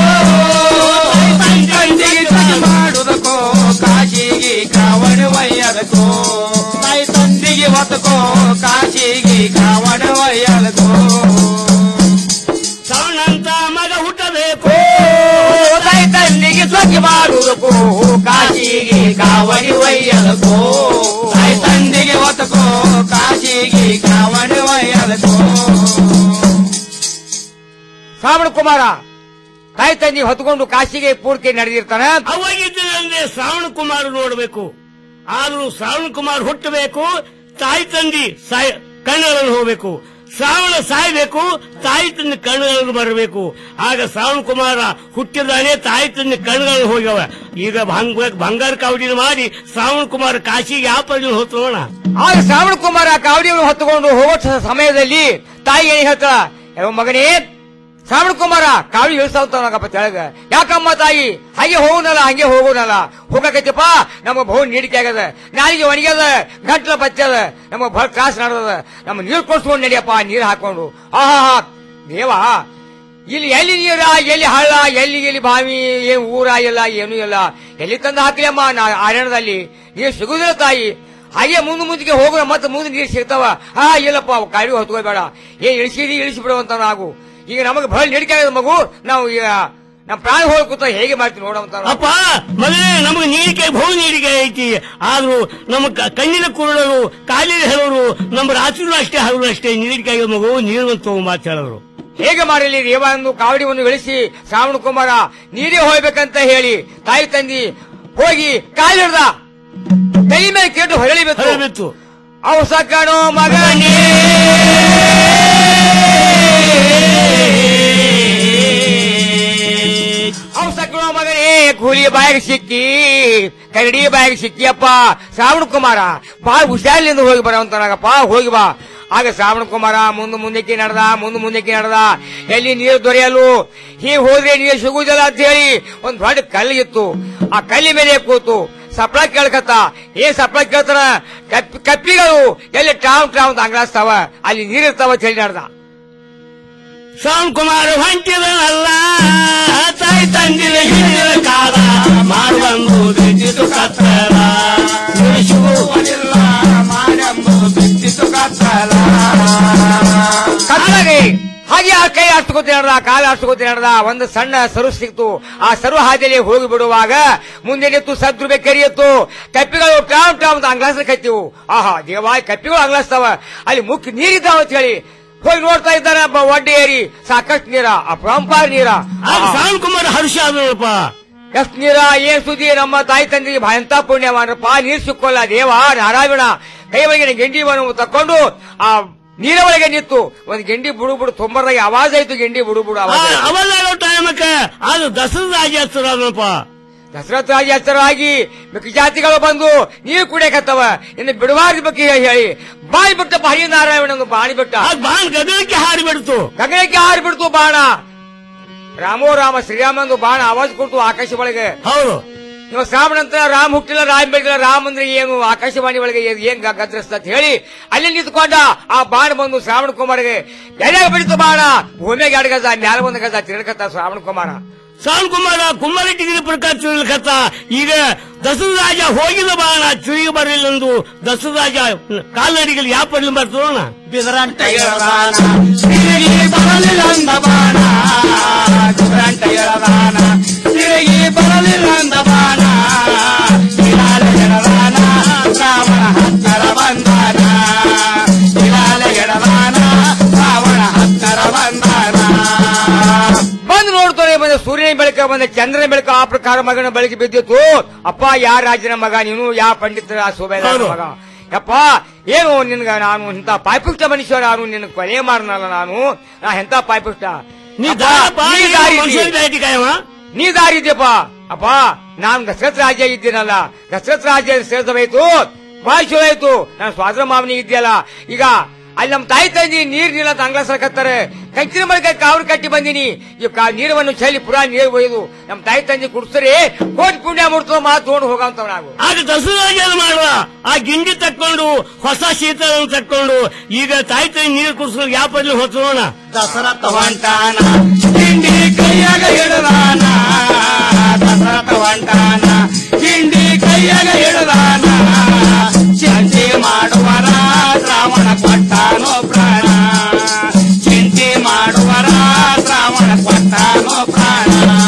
ಮಾಡುದಕ್ಕೋ ಕಾಶಿಗೆ ಕಾವಡ ಒಯ್ಯದಕ್ಕೋ ತಾಯಿ ತಂದಿಗೆ ಹೊತ್ತಕೋ ಕಾಶಿಗೆ ಕಾವಡ ಒಯ್ಯದಕ್ಕೋ ಶ್ರವಣಂತ ಮಗ ಹುಟ್ಟಬೇಕು ತಾಯಿ ತಂದಿಗೆ ಸ್ವಚ್ಛ ಮಾಡುವುದಕ್ಕೋ ಕಾಶಿಗೆ ಕಾವಡಿ ಒಯ್ಯದಕ್ಕೋ ತಾಯಿ ತಂದಿಗೆ ಹೊತ್ತಕೋ ಕಾಶಿಗೆ ಕಾವಡಿ ಒಯ್ಯದಕ್ಕೋ ಶ್ರಾವಣ ಕುಮಾರ ತಾಯಿ ತಂದಿ ಹೊತ್ಕೊಂಡು ಕಾಶಿಗೆ ಪೂರ್ತಿ ನಡೆದಿರ್ತಾನೆ ಅವಾಗಿದ್ದಂದ್ರೆ ಶ್ರಾವಣ ಕುಮಾರ್ ನೋಡಬೇಕು ಆದ್ರೂ ಶ್ರಾವಣ ಕುಮಾರ್ ಹುಟ್ಟಬೇಕು ತಾಯಿ ತಂದಿ ಸಾಯ್ ಕಣ್ಣುಗಳನ್ನು ಹೋಗ್ಬೇಕು ಶ್ರಾವಣ ಸಾಯ್ಬೇಕು ತಾಯಿ ತಂದೆ ಕಣ್ಣುಗಳನ್ನು ಬರಬೇಕು ಆಗ ಶ್ರಾವಣ ಕುಮಾರ ಹುಟ್ಟಿದಾನೆ ತಾಯಿ ತಂದೆ ಕಣ್ಣುಗಳನ್ನು ಹೋಗ್ಯವ ಈಗ ಭಂಗ ಬಂಗಾರ ಕಾವಡಿನ ಮಾಡಿ ಶ್ರಾವಣ ಕುಮಾರ ಕಾಶಿಗೆ ಯಾವ ಪರಿಣಾಮ ಹೋಗೋಣ ಆಗ ಶ್ರಾವಣ ಕುಮಾರ ಕಾವಡಿಯನ್ನು ಹೊತ್ತುಕೊಂಡು ಹೋಗೋ ಸಮಯದಲ್ಲಿ ತಾಯಿ ಏನ್ ಹೇಳ್ತಾಳ "ಯಾವ ಮಗನೇ ಶ್ರಾವಣ ಕುಮಾರ ಕಾವಿ ಇಳಿಸ್ತಾವಂತವನಾಗಪ್ಪ ತೆಳಗ ಯಾಕಮ್ಮ ತಾಯಿ ಹಾಗೆ ಹೋಗುನಲ್ಲ ಹಂಗೆ ಹೋಗುನಲ್ಲ ಹೋಗಕೈತಿಪ್ಪ ನಮಗ ಬಹು ನೀಡಿಕೆ ಆಗದ ನಾಲಿಗೆ ಒಣಗ್ಯದ ಗಂಟ್ಲ ಬಚ್ಚದ ನಮಗ ಬಹಳ ತ್ರಾಸ ನಡೆದದ ನಮ್ಮ ನೀರು ಕೊಡ್ಸ್ಕೊಂಡು ನಡಿಯಪ್ಪ ನೀರು ಹಾಕೊಂಡು ಆಹಾ ದೇವಾ ಇಲ್ಲಿ ಎಲ್ಲಿ ನೀರ ಎಲ್ಲಿ ಹಳ್ಳ ಎಲ್ಲಿ ಎಲ್ಲಿ ಬಾವಿ ಏನ್ ಊರ ಇಲ್ಲ ಏನೂ ಇಲ್ಲ ಎಲ್ಲಿ ತಂದು ಹಾಕ್ಲಿ ಅಮ್ಮ ನಾ ಆರ್ಯಣದಲ್ಲಿ ನೀರು ಸಿಗುದಿಲ್ಲ ತಾಯಿ ಹಾಗೆ ಮುಂದೆ ಮುಂದಕ್ಕೆ ಹೋಗುವ ಮತ್ತೆ ಮುಂದೆ ನೀರು ಸಿಗ್ತಾವ ಹಾ ಇಲ್ಲಪ್ಪ ಕಾಯಿ ಹೊತ್ಕೋಬೇಡ ಏನ್ ಇಳಿಸಿದಿ ಇಳಿಸಿ ಬಿಡುವಂತ ನಾವು ಈಗ ನಮಗೆ ಬಹಳ ನೀಡಿಕೆ ಆಗದ ಮಗು ನಾವು ಈಗ ನಮ್ಮ ಪ್ರಾಣ ಹೋಗಿ ಕೂತ ಹೇಗೆ ಮಾಡ್ತೀವಿ ನೋಡುವಂತ ಅಪ್ಪ ಮಗನೇ ನಮಗೆ ನೀಡಿಕೆ ಬಹು ನೀಡಿಕೆ ಐತಿ ಆದ್ರೂ ನಮ್ಮ ಕ- ಕಣ್ಣಿನ ಕುರುಡರು ಕಾಲಿನ ಹೇಳೋರು ನಮ್ಮ ರಾತ್ರಿನೂ ಅಷ್ಟೇ ಹರಳು ಅಷ್ಟೇ ನೀಡಿಕೆ ಆಗಿದ ಮಗು ನೀರು ಮಾತು ಹೇಳಿದ್ರು ಹೇಗೆ ಮಾಡಲಿ ರೇವಾಂದು ಕಾವಡಿಯನ್ನು ಇಳಿಸಿ ಶ್ರಾವಣ ಕುಮಾರ ನೀರೇ ಹೋಗ್ಬೇಕಂತ ಹೇಳಿ ತಾಯಿ ತಂದಿ ಹೋಗಿ ಕಾಲು ಹಿಡ್ದ ಕೈ ಮೇಲೆ ಕೇಟು ಹೊರಳಿಬೇಕು ಅವಸ ಕಾಣೋ ಮಗನೇ ಅವಸ ಕಾಣೋ ಮಗನೇ ಕೂಲಿ ಬಾಯಿಗೆ ಸಿಕ್ಕಿ ಕರಡಿ ಬಾಯಿಗೆ ಸಿಕ್ಕಿಯಪ್ಪ ಶ್ರಾವಣ ಕುಮಾರ ಬಾ ಹುಷಾರಿನಿಂದ ಹೋಗಿ ಬರೋಂತನಾಗಪ್ಪ ಹೋಗಿ ಬಾ ಆಗ ಶ್ರಾವಣ ಕುಮಾರ ಮುಂದೆ ಮುಂದಕ್ಕೆ ನಡೆದ ಮುಂದೆ ಮುಂದಕ್ಕೆ ನಡೆದ ಎಲ್ಲಿ ನೀರು ದೊರೆಯಲು ಹೀಗೆ ಹೋದ್ರೆ ನೀರು ಸಿಗುವುದಿಲ್ಲ ಅಂತ ಹೇಳಿ ಒಂದ್ ದೊಡ್ಡ ಕಲ್ಲು ಇತ್ತು ಆ ಕಲ್ಲಿ ಮೇಲೆ ಕೂತು ಸಪ್ಳ ಕೇಳ್ಕತ್ತ ಏನ್ ಸಪ್ಳ ಕೇಳ್ತಾರ ಕಪ್ಪಿ ಕಪ್ಪಿಗಳು ಎಲ್ಲಿ ಟಾವ್ ಟಾವ್ ಅಂತ ಅಂಗ್ಲಾಸ್ತಾವ ಅಲ್ಲಿ ನೀರಿರ್ತಾವ ಅಂತ ಹೇಳಿ ನಡೆದ ಶ್ರಾವಣ್ ಕುಮಾರ್ ಹೊಂಟಿದನಲ್ಲ ತಾಯಿ ತಂದಿನ ಹಿರಿಯ ಕಾಲ ಮಾಡುವಂದು ಬಿದ್ದಿತು ಕತ್ತಲ ಉಳಿಸುವುದಿಲ್ಲ ಮಾಡಂಬುದು ಬಿದ್ದಿತು ಕತ್ತಲ ಕತ್ತಲಾಗಿ ಹಾಗೆ ಆ ಕೈ ಆಡ್ಸ್ಕೊತಿ ನಡೆದ ಕಾಲು ಆಡ್ಸ್ಕೊತಿ ನಡೆದ ಒಂದು ಸಣ್ಣ ಸರು ಸಿಕ್ತು ಆ ಸರು ಹಾದಿಯಲ್ಲಿ ಹೋಗಿ ಬಿಡುವಾಗ ಮುಂದೆ ನಿಂತು ಸದ್ರುಬೆ ಕೆರಿಯಿತ್ತು ಕಪ್ಪಿಗಳು ಟಾಮ್ ಟಾಮ್ ಅಂತ ಅಂಗ್ಲಾಸ್ಲಿಕ್ಕತ್ತಿವು ಆಹಾ ದೇವಾ ಕಪ್ಪಿಗಳು ಅಂಗ್ಲಾಸ್ತಾವ ಅಲ್ಲಿ ಮುಖ್ಯ ನೀರಿದ್ದಾವ ಅಂತ ಹೇಳಿ ಹೋಗಿ ನೋಡ್ತಾ ಇದ್ದಾನೆ ಒಬ್ಬ ಒಡ್ಡೆ ಏರಿ ಸಾಕಷ್ಟು ನೀರ ಅಪರಂಪಾರ ನೀರ ಶ್ರಾವಣ್ ಕುಮಾರ್ ಹರ್ಷ ಆದ್ರಪ್ಪ ಎಷ್ಟ್ ನೀರ ಏನ್ ಸುದ್ದಿ ನಮ್ಮ ತಾಯಿ ತಂದೆಗೆ ಭಯಂತ ಪುಣ್ಯ ಮಾಡ್ರಪ್ಪ ನೀರ್ ಸಿಕ್ಕೋಲ್ಲ ದೇವ ನಾರಾಯಣ ಕೈ ಒಳಗಿನ ಗೆಂಡಿವನ್ನು ತಕೊಂಡು ಆ ನೀರ ಒಳಗೆ ನಿಂತು ಒಂದ್ ಗೆಂಡಿ ಬುಡು ಬುಡು ತೊಂಬರ್ದಾಗ ಆವಾಜ್ ಆಯ್ತು ಗೆಂಡಿ ಬುಡು ಬುಡು ಆವಾಜ್ ಆಯ್ತು. ಅವಾಗ ಟೈಮಕ್ಕೆ ಅದು ದಸರಾ ರಾಜ ಹಚ್ಚಿರೋದಪ್ಪ ದಸರಥ ರಾಜ ಹೆಸರಾಗಿ ಮಿಕ್ಕ ಜಾತಿಗಳು ಬಂದು ನೀರು ಕುಡಿಯಕತ್ತವ ಇನ್ನು ಬಿಡವಾರ್ದ ಬಗ್ಗೆ ಹೇಳಿ ಬಾಯಿ ಬಿಟ್ಟಪ್ಪ ಹರಿನಾರಾಯಣ ಬಾಣಿ ಬಿಟ್ಟ ಬಾಣ್ ಗಗನಕ್ಕೆ ಹಾರಿಬಿಡ್ತು ಗಗನಕ್ಕೆ ಹಾರಿಬಿಡ್ತು ಬಾಣ ರಾಮೋ ರಾಮ ಶ್ರೀರಾಮಂದು ಬಾಣ ಆವಾಜ್ ಕೊಡ್ತು ಆಕಾಶ ಒಳಗೆ ಹೌದು ಇವಾಗ ಶ್ರಾವಣ ಅಂತ ರಾಮ್ ಹುಟ್ಟಿಲ್ಲ ರಾಮ್ ಬೆಳೆದಿಲ್ಲ ರಾಮ್ ಅಂದ್ರೆ ಏನು ಆಕಾಶವಾಣಿ ಒಳಗೆ ಏನ್- ಏನ್ ಗ- ಗದ್ರಸ್ತ ಅಂತ ಹೇಳಿ ಅಲ್ಲಿ ನಿಂತ್ಕೊಂಡ ಆ ಬಾಣ ಬಂದು ಶ್ರಾವಣ ಕುಮಾರ್ಗೆ ಎಡೆಗೆ ಬಿಡಿತು ಬಾಣ ಭೂಮಿಯಾಗ ಎರಡು ಗಜ ಮ್ಯಾಲ ಒಂದು ಗಜ ತಿರ್ಗತ್ತ ಶ್ರಾವಣ ಕುಮಾರ ಶ್ರಾವಣ್ ಕುಮಾರ ಕುಮ್ಮರಟ್ಟಿಗಿರಿ ಪ್ರಕಾಶ್ ತಿರುಗತ್ತ ಈಗ ದಸರಾ ರಾಜ ಹೋಗಿದ ಬಾಣ ತಿರುಗಿ ಬರಲಿಲ್ಲಂದು ದಸರಾ ರಾಜ ಕಾಲ್ನಡಿಗೆಲ್ಲಿ ಯಾವ ಪಡ್ಲಿ ಬರ್ತದೋಣ ಬಿದರಂಟ ತಿರುಗಿ ಬರಲಿಲ್ಲಂದ ಬಾಣ ಬಿದರಂಟ ಎಳದಾನ ತಿರುಗಿ ಬರಲಿಲ್ಲಂದ ಬಾಣ ಬಿಲಾಲ ಎಳದಾನ ರಾವಣ ಹತ್ತರ ಬಂದಾನ ಬಿಲಾಲ ಎಳದಾನ ರಾವಣ ಹತ್ತರ ಬಂದಾನ ಬಂದು ನೋಡ್ತಾನೆ ಬಂದ ಸೂರ್ಯನ ಬೆಳಕ ಬಂದ ಚಂದ್ರನ ಬೆಳಕ ಆ ಪ್ರಕಾರ ಮಗನ ಬೆಳಗ್ಗೆ ಬಿದ್ದಿತ್ತು ಅಪ್ಪ ಯಾ ರಾಜನ ಮಗ ನೀನು ಯಾ ಪಂಡಿತರ ಆ ಸುಬೇದಾರ ಹೌದು. ಮಗ ಯಪ್ಪ ಏನು ನಿನ್ಗ ನಾನು ಇಂತ ಪಾಯ್ಪುಷ್ಟ ಮನುಷ್ಯ ನಾನು ನಿನ್ನ ಕೊಲೆ ಮಾರನಲ್ಲ ನಾನು ನಾ ಎಂತ ಪಾಯ್ಪುಷ್ಟ ನೀ ಅಪ್ಪ, ದಾರಪ್ಪ, ನೀ ನೀನು ದಾರಿ ಮನುಷ್ಯನ ಇದ್ದಿ. ಭೇಟಿ ಕಾಯವ? ನೀ ದಾರಿ ಇದೆಯಪ್ಪ ಅಪ್ಪ ನಾನು ದಶರಥ ರಾಜ ಇದ್ದೀನಲ್ಲ ದಶರಥ ರಾಜ ಸೇರಿಸಬೇಕು ಬಹಳ ಚಲೋ ಆಯ್ತು ನಾನು ಸ್ವಾದ್ರ ಮಾವನಿ ಇದ್ಯಲ್ಲ ಈಗ ಅಲ್ಲಿ ನಮ್ಮ ತಾಯಿ ತಂದಿ ನೀರ್ ನೀಲ್ಲ ಅಂತ ಅಂಗ್ಲ ಸರ್ಕತ್ತಾರೆ ಕಂಚಿನ ಮಳಿಗೆ ಕಾವ್ರು ಕಟ್ಟಿ ಬಂದಿನಿ ಈ ಕಾ- ನೀರವನ್ನು ಚಲಿ ಪುರಾ ನೀರು ಒಯ್ದು ನಮ್ಮ ತಾಯಿ ತಂದಿ ಕುಡಿಸ್ತಾರೆ ಕೋಟಿ ಪುಣ್ಯ ಮುಡ್ತೋ ಮಾತು ತಗೊಂಡು ಹೋಗಂತವ್ ನಾವು ಆಗ ದಸರಾ ಏನು ಮಾಡುವ ಆ ಗಿಂಡಿ ತಕ್ಕೊಂಡು ಹೊಸ ಶೀತಲ ತಕ್ಕೊಂಡು ಈಗ ತಾಯಿ ತಾಯಿ ನೀರು ಕುಡಿಸೋ ಯಾವ ಪಡ್ಲಿ ಹೊತ್ತೋಣ ದಸರಾ ತಗೊಂಟಾನ ಗಿಂಡಿ ಕೈಯಾಗ ಹಿಡದಾನ ದಸರಾ ತಗೊಂಟಾನ ಗಿಂಡಿ ಕೈಯಾಗ ಹಿಡದಾನ ಚಿಂತೆ ಮಾಡುವರ ಶ್ರಾವಣ ಕೊಟ್ಟಾನೋ ಪ್ರಾಣ ಚಿಂತೆ ಮಾಡುವರ ಶ್ರಾವಣ ಕೊಟ್ಟಾನೋ ಪ್ರಾಣ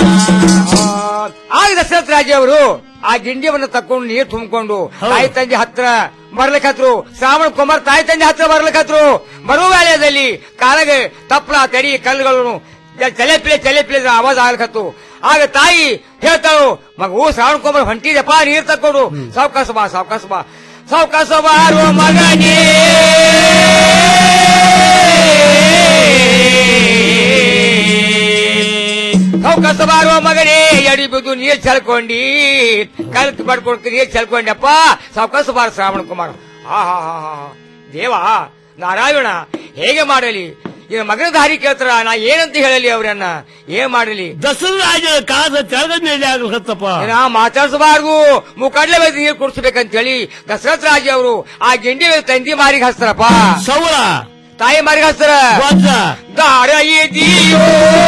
ಆಗ ದಶರಥ ರಾಜ ಅವರು ಆ ಗಿಂಡಿಯನ್ನು ತಕೊಂಡು ನೀರು ತುಂಬಿಕೊಂಡು ತಾಯಿ ತಂದೆ ಹತ್ರ ಬರ್ಲಿಕ್ಕತ್ರು ಶ್ರಾವಣ ಕುಮಾರ್ ತಾಯಿ ತಂದೆ ಹತ್ರ ಬರ್ಲಿಕ್ಕತ್ರು ಬರುವ ವೇಳೆಯಲ್ಲಿ ಕಾಲಗೆ ತಪ್ಪಲ ತಡಿ ಕಲ್ಲುಗಳನ್ನು ಚಲೆಪಿಲೆ ಚಲೆಪಿಲೆ ಆವಾಜ್ ಆಗ್ಲಿಕತ್ತು ಆಗ ತಾಯಿ ಹೇಳ್ತಾಳು ಮಗು ಶ್ರಾವಣ ಕುಮಾರ್ ಹೊಂಟಿದೆಪ್ಪ ನೀರ್ ತಕೊಂಡು ಸಾವಕಾಶ ಬಾ ಸಾವಕಾಶ ಬಾ ಸಾವಕಾಶ ಬಾರೋ ಮಗನೇ ಸಾವಕಾಶ ಬಾರೋ ಮಗನೇ ಎಡಿ ಬಿದ್ದು ನೀರ್ ಚೆಲ್ಕೊಂಡಿ ಕಲ್ಕ್ ಬಡ್ಕೊಂಡು ನೀರ್ ಚೆಲ್ಕೊಂಡಪ್ಪ ಸಾವಕಾಶ ಬಾರ ಶ್ರಾವಣ ಕುಮಾರ್ ಹಾ ಹಾ ಹಾ ಹಾ ದೇವ ನಾರಾಯಣ ಹೇಗೆ ಮಾಡಲಿ ಇನ್ನ ಮಗನ ದಾರಿ ಕೇಳ್ತಾರ ನಾ ಏನಂತ ಹೇಳಲಿ ಅವ್ರನ್ನ ಏನ್ ಮಾಡಲಿ ದಸರಾಜ ಕಾದ ತೆಳದ ಮೇಲೆ ಆಗಲ್ಕತ್ತಪ್ಪ ನಾ ಮಾತಾಡ್ಸಬಾರ್ದು ಮುಖಡ್ಲೆ ಮೇಲೆ ನೀರು ಕುಡಿಸ್ಬೇಕಂತ ಹೇಳಿ ದಶರಥ ರಾಜ ಅವರು ಆ ಗಿಂಡಿ ಮೇಲೆ ತಂದಿ ಮಾರಿಗೆ ಹಚ್ತಾರಪ್ಪ ಸೌಳ ತಾಯಿ ಮಾರಿಗೆ ಹಚ್ತಾರ ಗೊತ್ತ ದಾರ ಇದೆಯೋ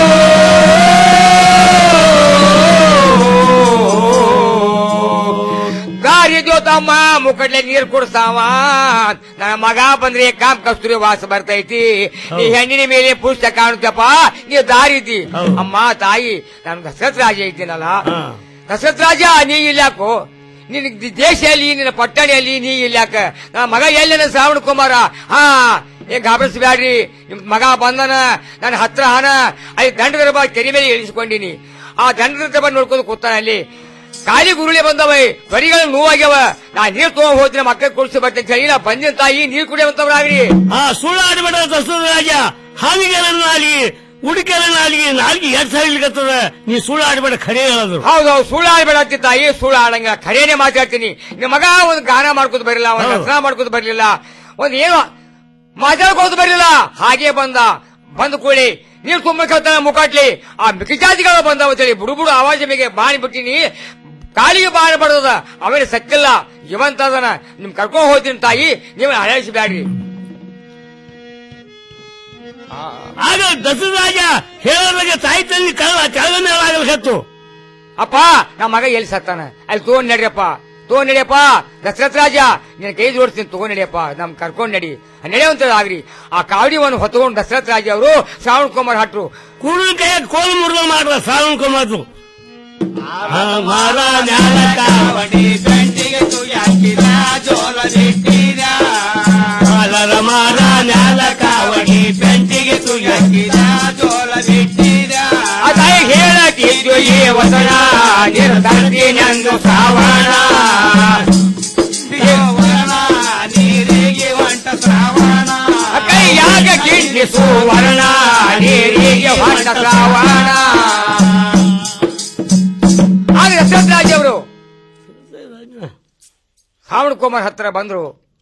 ದಾರಿ ತಮ್ಮ ಮುಖಡ್ಲೆ ನೀರ್ ಕುಡಿಸ್ತಾವ ನನ್ನ ಮಗ ಬಂದ್ರೆ ಕಾಮ್ ಕಸ್ತೂರಿ ವಾಸ ಬರ್ತೈತಿ ನೀ ಹೆಣ್ಣಿನ ಮೇಲೆ ಪುಸ್ತಕ ಕಾಣುತ್ತಪ್ಪ ನೀ ದಾರಿ ಇದ್ದಿ ಅಮ್ಮ ತಾಯಿ ನಾನು ದಶರಥ ರಾಜ ಇದ್ದೀನಲ್ಲ ದಶರಥ ರಾಜ ನೀ ಇಲ್ಲಾಕು ನಿನ್ ದೇಶದಲ್ಲಿ ನಿನ್ನ ಪಟ್ಟಣಿಯಲ್ಲಿ ನೀ ಇಲ್ಲಾಕ ನನ್ನ ಮಗ ಎಲ್ಲನ ಶ್ರಾವಣ ಕುಮಾರ ಹಾ ಏನ್ ಗಾಬರಿಸಬ್ಯಾಡ್ರಿ ನಿಮ್ ಮಗ ಬಂದನ ನನ್ನ ಹತ್ರ ಹಣ ಅಲ್ಲಿ ದಂಡದ ಬಾ ಕೆರೆ ಮೇಲೆ ಇಳಿಸ್ಕೊಂಡಿನಿ ಆ ದಂಡದ ಬಂದು ನೋಡ್ಕೊಂಡು ಕೂತಾನ ಅಲ್ಲಿ ಖಾಲಿ ಗುರುಳಿ ಬಂದವ ಬರಿಗಳು ನೋವಾಗ್ಯವ ನಾ ನೀರ್ ತಗೊಂಡ್ ಹೋದ್ರೆ ಮಕ್ಕಳ ಕುಡಿಸಿ ಬರ್ತೇನೆ ಅಂತ ಹೇಳಿ ನಾ ಬಂದಿನ ತಾಯಿ ನೀರ್ ಕುಡಿಯವಂತವ್ರಾಗ್ರಿ ಆ ಸುಳ್ಳು ಆಡಬೇಡ ದಸರಾಜ ಹಾವಿಗೆ ನಾಲಿಗೆ ಉಡಿಕೆಲ ನಾಲಿಗೆ ನಾಲಿಗೆ ಎರಡ್ ಸಾವಿರ ನೀ ಸುಳ್ಳು ಆಡಬೇಡ ಖರೆ ಹೇಳೋದು ಹೌದೌದು ಸುಳ್ಳು ಆಡ್ಬೇಡ ಅಂತಿ ತಾಯಿ ಸುಳ್ಳು ಆಡಂಗ ಖರೇನೆ ಮಾತಾಡ್ತೀನಿ ನಿಮ್ಮ ಮಗ ಒಂದು ಗಾನ ಮಾಡ್ಕೊತ ಬರಲಿಲ್ಲ ಒಂದು ರಚನಾ ಮಾಡ್ಕೊತ ಬರ್ಲಿಲ್ಲ ಒಂದ್ ಏನು ಮಾತಾಡ್ಕೋತ ಬರ್ಲಿಲ್ಲ ಹಾಗೆ ಬಂದ ಬಂದ ಕೂಡಿ ನೀರು ತುಂಬಕ್ಕಾಗ್ತಾನ ಮುಖಾಟ್ಲಿ ಆ ಮಿಕಿಜಾತಿಗಳು ಬಂದವ ಅಂತೇಳಿ ಬುಡು ಬುಡು ಆವಾಜ ಮೇಲೆ ಬಾಣಿ ಬಿಟ್ಟಿನಿ ಕಾಲಿಗೆ ಬಾಣ ಬಡದ ಅವನೇ ಸಕ್ಕಿಲ್ಲ ಜೀವಂತ ಅದನ ನಿಮ್ ಕರ್ಕೊಂಡ್ ಹೋಗ್ತೀನಿ ತಾಯಿ ನೀವು ಹಳಾಯಿಸಬ್ಯಾಡ್ರಿ ಆಗ ದಸರಾಜ ಹೇಳೋದಾಗ ತಾಯಿ ತಂದೆ ಕಳ್ಳ ಕೆಳಗ ಮೇಲೆ ಆಗಲ್ಕತ್ತು ಅಪ್ಪ ನಮ್ಮ ಮಗ ಎಲ್ಲಿ ಸತ್ತಾನ ಅಲ್ಲಿ ತಗೊಂಡ್ ನಡಿಯಪ್ಪ ತಗೊಂಡ್ ನಡಿಯಪ್ಪ ದಶರಥ ರಾಜ ನಿನ್ನ ಕೈ ಜೋಡಿಸ್ತೀನಿ ತಗೊಂಡ್ ನಡಿಯಪ್ಪ ನಮ್ ಕರ್ಕೊಂಡ್ ನಡಿ ನಡೆಯುವಂತ ಆಗ್ರಿ ಆ ಕಾವಡಿವನ್ನು ಹೊತ್ಕೊಂಡು ದಶರಥ ರಾಜ ಅವರು ಶ್ರಾವಣ ಕುಮಾರ್ ಹಟ್ರು ಕುರುಳ ಕೈಯ ಕೋಲು ಮುರುಳ ಮಾಡ್ರ ಶ್ರಾವಣ ಕುಮಾರ್ ಮಾರ ಕಾಲರ ಮಾರ ನ್ಯಾಲ ಕಾವಡಿ ಬೆಂಟಿಗೆ ತುಯ್ಯಾಕಿದ ಜೋಲ ಬಿಟ್ಟಿದ ಆ ತಾಯಿ ಹೇಳತಿದ್ದು ಈ ವಸನ ನಿರ್ದಂದಿನೆಂದು ಶ್ರಾವಣ ನೀರಿಗೆ ಹೊಂಟ ಶ್ರಾವಣ ಕೈಯಾಗ ಕಿಂಡಿ ಸುವರ್ಣ ನೀರಿಗೆ ಹೊಂಟ ಶ್ರಾವಣ ಆಗ ದಶರಥ ರಾಜ ಅವರು ಶ್ರಾವಣ ಕುಮಾರ್ ಹತ್ರ ಬಂದ್ರು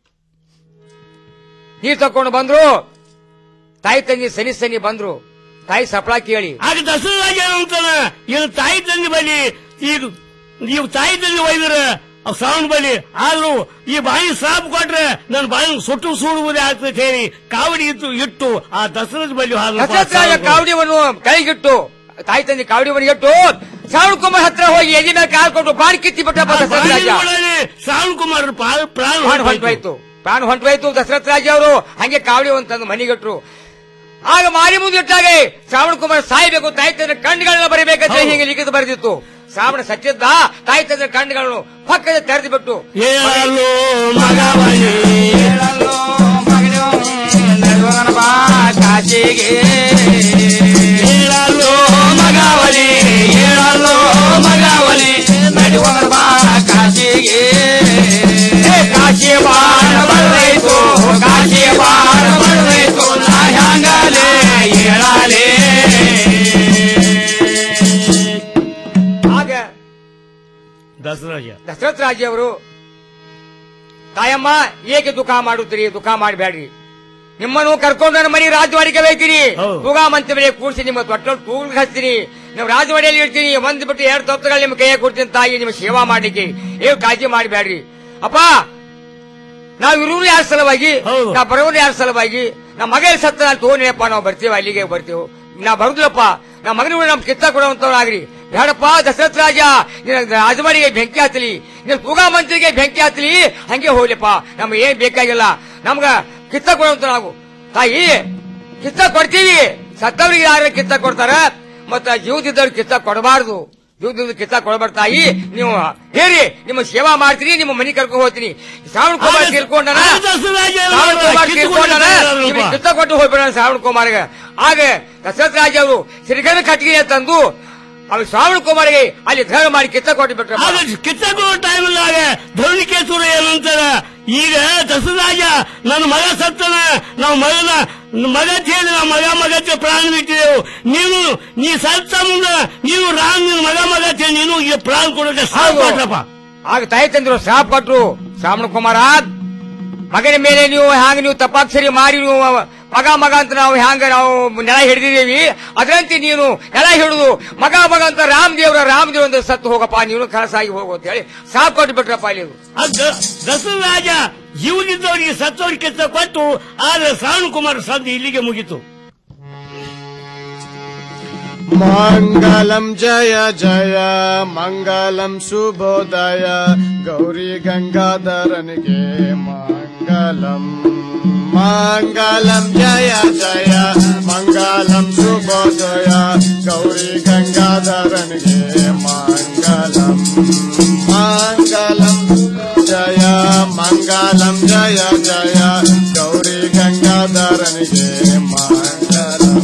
ನೀರ್ ತಕೊಂಡು ಬಂದ್ರು ತಾಯಿ ತಂಗಿ ಸನಿ ಸನಿ ಬಂದ್ರು ತಾಯಿ ಸಪ್ಳ ಕೇಳಿ ಆಗ ದಸರಾಜ ಏನಂತಾನ ಇನ್ನು ತಾಯಿ ತಂದೆ ಬಳಿ ಈಗ ನೀವು ತಾಯಿ ತಂದೆ ಒಯ್ದ್ರ ಶ್ರಾವಣ ಬಳಿ ಆದ್ರೂ ಈ ಬಾಯಿ ಸಾಪ್ ಕೊಟ್ರೆ ನನ್ನ ಬಾಯಿ ಸುಟ್ಟು ಸುಡುವುದೇ ಆಗ್ತದೆ ಹೇಳಿ ಕಾವಡಿ ಇತ್ತು ಇಟ್ಟು ಆ ದಸರದ ಬಳಿ ದಶರಥ ರಾಜ ಕಾವಡಿಯನ್ನು ಕೈಗಿಟ್ಟು ತಾಯಿ ತಂದೆ ಕಾವಡಿವನ್ನು ಇಟ್ಟು ಶ್ರಾವಣ ಕುಮಾರ್ ಹತ್ರ ಹೋಗಿ ಎದೆ ಮೇಲೆ ಕಾಲ್ ಕೊಟ್ಟು ಬಾಣ್ ಕಿತ್ತಿ ಬಿಟ್ಟಪ್ಪ ದಶರಥ ರಾಜ ಶ್ರಾವಣ ಕುಮಾರ್ ಪ್ರಾಣ ಪ್ರಾಣ ಹೊಂಟೋಯ್ತು ಪ್ರಾಣ ಹೊಂಟೋಯ್ತು ದಶರಥ ರಾಜ ಅವರು ಹಂಗೆ ಕಾವಡಿ ಒಂದು ತಂದು ಮನೆಗಿಟ್ರು ಆಗ ಮಾರಿ ಮುಂದೆ ಇಟ್ಟಾಗ ಶ್ರಾವಣ ಕುಮಾರ್ ಸಾಯ್ಬೇಕು ತಾಯಿ ತಂದ್ರೆ ಕಣ್ಣುಗಳನ್ನ ಬರಬೇಕಂತ ಹೀಗೆ ಲಿಖಿತ ಬರೆದಿತ್ತು ಶ್ರಾವಣ ಸತ್ಯದ ತಾಯಿ ತಂದ್ರೆ ಕಣ್ಣುಗಳನ್ನು ಪಕ್ಕದ ತೆರೆದು ಬಿಟ್ಟು ಹೇಳಲು ಮಗವನೇ ಹೇಳಲು ಕಾಶಿಗೆ ಹೇಳಲು ಮಗವನೇ ಹೇಳಲು ಮಗವನೇ ನಡುವನ ಬಾ ಕಾಶಿಗೆ ಕಾಶಿ ಬಾಣ ಬರಬೇಕು ಕಾಶಿ ಬಾಣ ಬರಬೇಕು ನಾ ಹ್ಯಾಂಗಲೇ ಹೇಳಲೇ ಆಗ ದಸರಾಜ ದಶರಥ ರಾಜ ಅವರು ತಾಯಮ್ಮ ಏಕೆ ದುಃಖ ಮಾಡುತ್ತೀರಿ ದುಃಖ ಮಾಡಬೇಡ್ರಿ ನಿಮ್ಮನ್ನು ಕರ್ಕೊಂಡು ನನ್ನ ಮನೆ ರಾಜವಾಡಿಗೆ ಬೈತೀನಿ ತೂಗ ಮಂತ್ರಿ ಮೇಲೆ ಕೂಡಿಸಿ ನಿಮ್ಮ ತೊಟ್ಟ ತೂಗ್ ಹಚ್ತೀನಿ ನೀವು ರಾಜವಾಡಿಯಲ್ಲಿ ಇರ್ತೀನಿ ಒಂದ್ ಬಿಟ್ಟು ಎರಡು ತಪ್ಪುಗಳು ನಿಮ್ಮ ಕೈಯಾಗ ಕೊಡ್ತೀನಿ ತಾಯಿ ನಿಮ್ಮ ಸೇವಾ ಮಾಡ್ಲಿಕ್ಕೆ ಏನು ಕಾಳಜಿ ಮಾಡಬೇಡ್ರಿ ಅಪ್ಪ ನಾವ್ ಇರುವುದು ಯಾರ ಸಲುವಾಗಿ ನಾ ಬರೋದು ಯಾರ ಸಲುವಾಗಿ ನಮ್ಮ ಮಗ ಎಲ್ಲಿ ಸತ್ತ ನಾನು ತಗೊಂಡಿಯಪ್ಪ ನಾವು ಬರ್ತೀವಿ ಅಲ್ಲಿಗೆ ಬರ್ತೀವಿ ನಾ ಬರುದಿಲ್ಲಪ್ಪ ನಮ್ಮ ಮಗನಿಗೂ ನಮ್ ಕಿತ್ತ ಕೊಡುವಂತವ್ರಾಗ್ರಿ ಬೇಡಪ್ಪ ದಶರಥ ರಾಜ ನಿನ್ನ ರಾಜವಾಡಿಗೆ ಬೆಂಕಿ ಹತ್ತಲಿ ನಿನ್ನ ತೂಗ ಮಂತ್ರಿಗೆ ಬೆಂಕಿ ಹತ್ತಲಿ ಹಂಗೆ ಹೋಗ್ಲಿಪ್ಪ ನಮ್ಗೆ ಏನ್ ಬೇಕಾಗಿಲ್ಲ ನಮ್ಗ ಕಿತ್ತ ಕೊಡುವಂತ ನಾವು ತಾಯಿ ಕಿತ್ತ ಕೊಡ್ತೀವಿ ಸತ್ತವರಿಗೆ ಯಾರು ಕಿತ್ತ ಕೊಡ್ತಾರ ಮತ್ತ ಜೀವದಿದ್ದವ್ರಿಗೆ ಕಿತ್ತ ಕೊಡಬಾರ್ದು ಜೀವದಿಂದ ಕಿತ್ತ ಕೊಡಬಾರ್ದು ತಾಯಿ ನೀವು ಹೇಳಿ ನಿಮ್ಮ ಸೇವಾ ಮಾಡ್ತೀನಿ ನಿಮ್ಮ ಮನೆ ಕರ್ಕೊಂಡು ಹೋಗ್ತೀನಿ ಶ್ರಾವಣ ಕುಮಾರ್ ತಿಳ್ಕೊಂಡನ ಶ್ರಾವಣ ಕುಮಾರ್ ತಿಳ್ಕೊಂಡನ ನಿಮಗೆ ಕಿತ್ತ ಕೊಟ್ಟು ಹೋಗ್ಬೇಡ ಶ್ರಾವಣ ಕುಮಾರ್ಗೆ ಆಗ ದಶರಥ ರಾಜ ಅವರು ಸಿರಿಗನ ಕಟ್ಟಿಗೆ ತಂದು ಅವ್ರು ಶ್ರಾವಣ ಕುಮಾರ್ಗೆ ಅಲ್ಲಿ ಧರ್ಮ ಮಾಡಿ ಕಿತ್ತ ಕೊಟ್ಟು ಬಿಟ್ರೆ ಆಗ ಕಿತ್ತಕೊಳ್ಳೋ ಟೈಮ್ದಾಗ ಧರಣಿಕೇಶ್ವರ ಏನಂತಾರ ಈಗ ದಸರಾಜ ನನ್ನ ಮಗ ಸತ್ತನ ನಾವು ಮಗನ ಮಗ ಹೇಳಿ ನಾವು ಮಗ ಮಗಕ್ಕೆ ಪ್ರಾಣ ಬಿಟ್ಟಿದೆವು ನೀನು ನೀ ಸತ್ತ ಮುಂದೆ ನೀನು ರಾಮ್ ನಿನ್ನ ಮಗ ಮಗ ಹೇಳಿ ನೀನು ಈಗ ಪ್ರಾಣ ಕೊಡೋಕೆ ಸಾಕು ಕೊಟ್ರಪ್ಪ ಆಗ ತಾಯಿ ತಂದ್ರು ಶಾಪ್ ಕೊಟ್ರು ಶ್ರಾವಣ ಕುಮಾರ ಮಗನ ಮೇಲೆ ನೀವು ಹಾಗೆ ನೀವು ತಪಾಕ್ಷರಿ ಮಾಡಿ ನೀವು ಮಗ ಮಗ ಅಂತ ನಾವು ಹ್ಯಾಂಗ ನಾವು ನೆಲ ಹಿಡಿದಿದ್ದೀವಿ ಅದರಂತೆ ನೀನು ನೆಲ ಹಿಡಿದು ಮಗ ಮಗ ಅಂತ ರಾಮದೇವ್ರ ರಾಮದೇವ್ ಅಂತ ಸತ್ತು ಹೋಗಪ್ಪ ನೀನು ಕನಸಾಗಿ ಹೋಗು ಅಂತ ಹೇಳಿ ಸಾಕು ಕೊಟ್ಟು ಬಿಟ್ರಪ್ಪ ಇಲ್ಲಿ ದಸರ ರಾಜ ಜೀವನಿದ್ದವರಿಗೆ ಸತ್ತವರಿಗೆ ಕೊಟ್ಟು ಆದ್ರೆ ಶ್ರಾವಣ ಕುಮಾರ್ ಸಂಧಿ ಇಲ್ಲಿಗೆ ಮುಗಿತು मङ्गलम् जय जय मङ्गलम् शुभोदय गौरी गङ्गाधरन् गे मङ्गलम् मङ्गलम् जय जय मङ्गलम् शुभोदय गौरी गङ्गाधरन् गे मङ्गलम् मङ्गलम् जय मङ्गलम् जय जय गौरी गङ्गाधरन् गे मङ्गलम्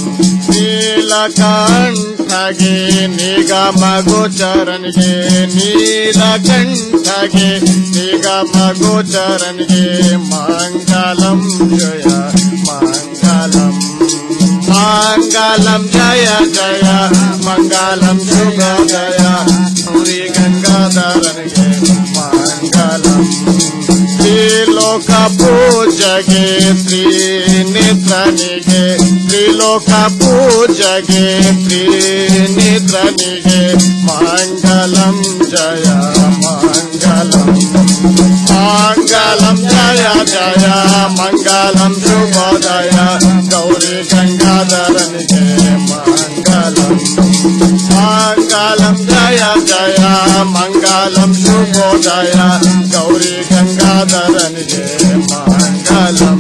ನೀಲಕಂಠಗೆ ನಿಗಮ ಗೋಚರನ್ಗೆ ನೀಲಕಂಠಗೆ ನಿಗಮ ಗೋಚರನ್ಗೆ ಮಂಗಲಂ ಜಯ ಮಂಗಲಂ ಮಂಗಲಂ ಜಯ ಜಯ ಮಂಗಲಂ ಶುಭ ಜಯ ಗೌರಿ ಗಂಗಾಧರನ್ಗೆ ಮಂಗಲಂ ತ್ರಿಲೋಕ ಪೂಜಗೆ ತ್ರಿನೇತ್ರನಿಗೆ ತ್ರಿಲೋಕ ಪೂಜಗೆ ತ್ರಿನೇತ್ರನಿಗೆ ಮಂಗಲಂ ಜಯ ಮಂಗಲಂ ಮಂಗಲಂ ಜಯ ಜಯ ಮಂಗಲಂ ಶುಭೋದಯ ಗೌರಿ ಗಂಗಾಧರನಿಗೆ ಮಂಗಲಂ ಮಂಗಲಂ ಜಯ ಜಯ ಮಂಗಲಂ ಶುಭೋದಯ ಗೌರಿ ಗಂಗಾಧರನಿಗೆ ಮಂಗಲಂ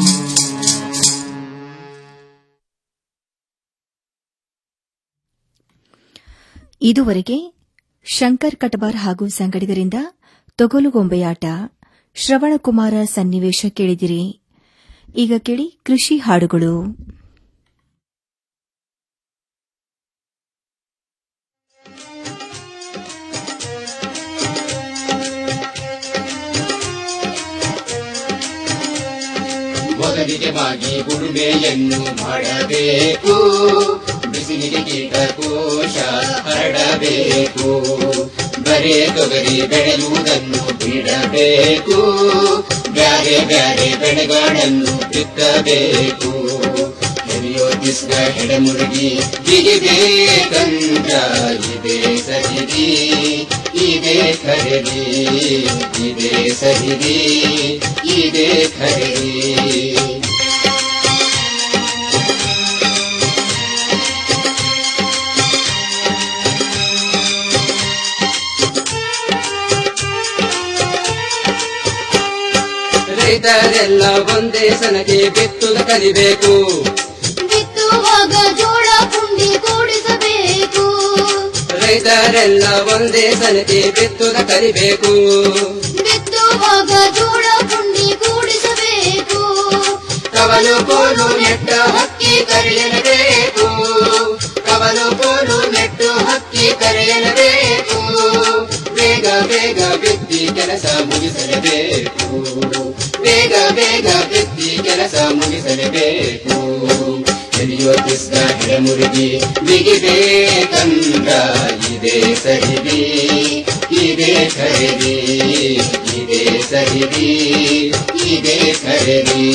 ಇದುವರೆಗೆ ಶಂಕರ್ ಕಟಬಾರ್ ಹಾಗೂ ಸಂಗಡಿಗರಿಂದ ತೊಗಲುಗೊಂಬೆಯಾಟ ಶ್ರವಣಕುಮಾರ ಸನ್ನಿವೇಶ ಕೇಳಿದಿರಿ ಈಗ ಕೇಳಿ ಕೃಷಿ ಹಾಡುಗಳು ಮೊದಲಿಗೆ ಮಾಗಿ ಉಳುಮೆಯನ್ನು ಮಾಡಬೇಕು ಬಿಸಿಲಿಗೆ ಕೀಟಕೋಶ ಹರಡಬೇಕು ಬರೇ ತೊಗರಿ ಬೆಳೆಯುವುದನ್ನು ಬಿಡಬೇಕು ಬ್ಯಾರೆ ಬ್ಯಾರೆ ಬೆಳೆಗಳನ್ನು ಬಿತ್ತಬೇಕು ಹೆರಿಯೋ ಕಿಸ್ಗ ಹೆಡಮುರುಗಿ ಬಿಗಿಬೇಕಂದ್ರ ಇದೆ ಸಹಿರಿ ಇದೆ ಖರೀದಿ ಇದೆ ಸಹಿರಿ ಇದೆ ಖರೀದಿ ರೈತರೆಲ್ಲ ಒಂದೇ ಸನಗೆ ಬಿತ್ತುದ ಕಲಿಬೇಕು ಬಿತ್ತುವಾಗ ಜೋಳ ಪುಂಡಿ ಕೂಡಿಸಬೇಕು ರೈತರೆಲ್ಲ ಒಂದೇ ಸನಗೆ ಬಿತ್ತುದ ಕಲಿಬೇಕು ಬಿತ್ತುವಾಗ ಜೋಳ ಪುಂಡಿ ಕೂಡಿಸಬೇಕು ಕವಲು ಕೋಲು ನೆಟ್ಟ ಹಕ್ಕಿ ಕರೆಯಲೇಬೇಕು ಕವಲು ಕೋಲು ನೆಟ್ಟು ಹಕ್ಕಿ ಕರೆಯಲೇಬೇಕು ಬೇಗ ಬೇಗ ಬಿತ್ತಿ ಕೆಲಸ ಮುಗಿಸಲೇಬೇಕು ಬೇಗ ಬೇಗ ಬಿತ್ತಿ ಕೆಲಸ ಮುಗಿಸಲೇಬೇಕು ಎಲಿಯೋ ಕಿಸ್ಗ ಹೆಡಮುರುಗಿ ಬಿಗಿಬೇಕಂದ್ರ ಇದೆ ಸಹಿರಿ ಇದೆ ಖರೀದಿ ಇದೆ ಸಹಿರಿ ಇದೆ ಖರೀದಿ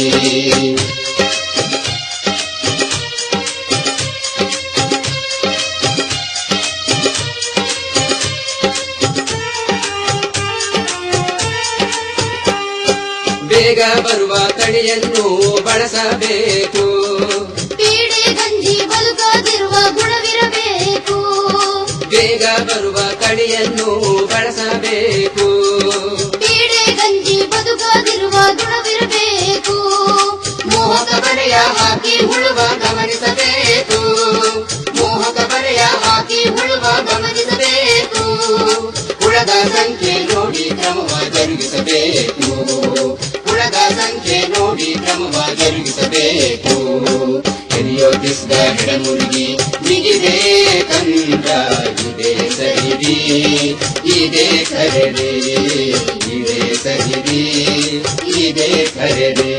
ಬೇಗ ಬರುವ ತಳಿಯನ್ನು ಬಳಸಬೇಕು ಪೀಡೆ ಗಂಜಿ ಬದುಕದಿರುವ ಗುಣವಿರಬೇಕು ಬೇಗ ಬರುವ ತಳಿಯನ್ನು ಬಳಸಬೇಕು ಪೀಡೆ ಗಂಜಿ ಬದುಕದಿರುವ ಗುಣವಿರಬೇಕು ಮೋಹಕ ಬರೆಯ ಹಾಕಿ ಉಳುವ ಗಮನಿಸಬೇಕು ಮೋಹಕ ಬರೆಯ ಹಾಕಿ ಉಳುವ ಗಮನಿಸಬೇಕು ಹುಳದ ಸಂಖ್ಯೆ ನೋಡಿ ಕ್ರಮವ ಜರುಗಿಸಬೇಕು ಹುಳದ ಸಂಖ್ಯೆ ನೋಡಿ ಕ್ರಮವ ಜರುಗಿಸಬೇಕು ಹಿರಿಯೋ ಕಿಸ್ಗ ಹೆಡಮುರುಗಿ ಬಿಗಿದೆ ಕಂದ್ರ ಇದೆ ಸಹಿರಿ ಇದೆ ಖರೀದಿ ಇದೆ ಸಹಿರಿ ಇದೆ ಖರೀದಿ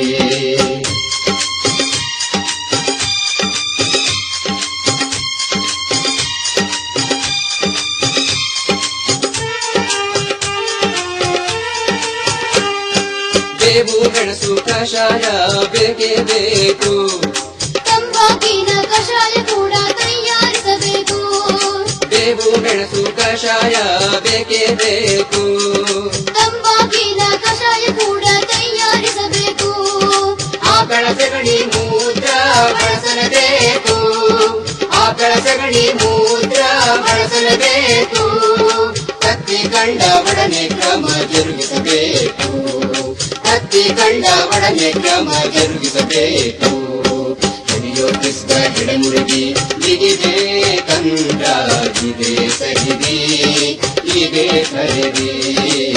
ಬೇವು ಮೆಣಸು ಕಷಾಯ ಬೇಕೇ ಬೇಕು ತಂಬಾಕಿನ ಕಷಾಯ ಕೂಡ ತಯಾರಿಸಬೇಕು ಬೇವು ಮೆಣಸು ಕಷಾಯ ಬೇಕೇ ಬೇಕು ತಂಬಾಕಿನ ಕಷಾಯ ಕೂಡ ತಯಾರಿಸಬೇಕು ಆಕಳ ಸಗಣಿ ಮೂತ್ರ ಬಳಸಲೇಬೇಕು ಆಕಳ ಸಗಣಿ ಮೂತ್ರ ಬಳಸಲೇಬೇಕು ಕತ್ತಿ ಕಂಡ ಒಡನೆ ಕ್ರಮ ಜರುಗಿಸಬೇಕು ಕತ್ತಿ ಕಂಡ ಒಡನೆ ಕ್ರಮ ಜರುಗಿಸಬೇಕು ಹಿಡಿಯೋಗಿಸಿದ ಹಿಡಮುರುಗಿ ಬಿಗಿದೆ ಕಂಡ ಇದೆ ಸಹಿದಿ ಇದೆ ಖರೀದಿ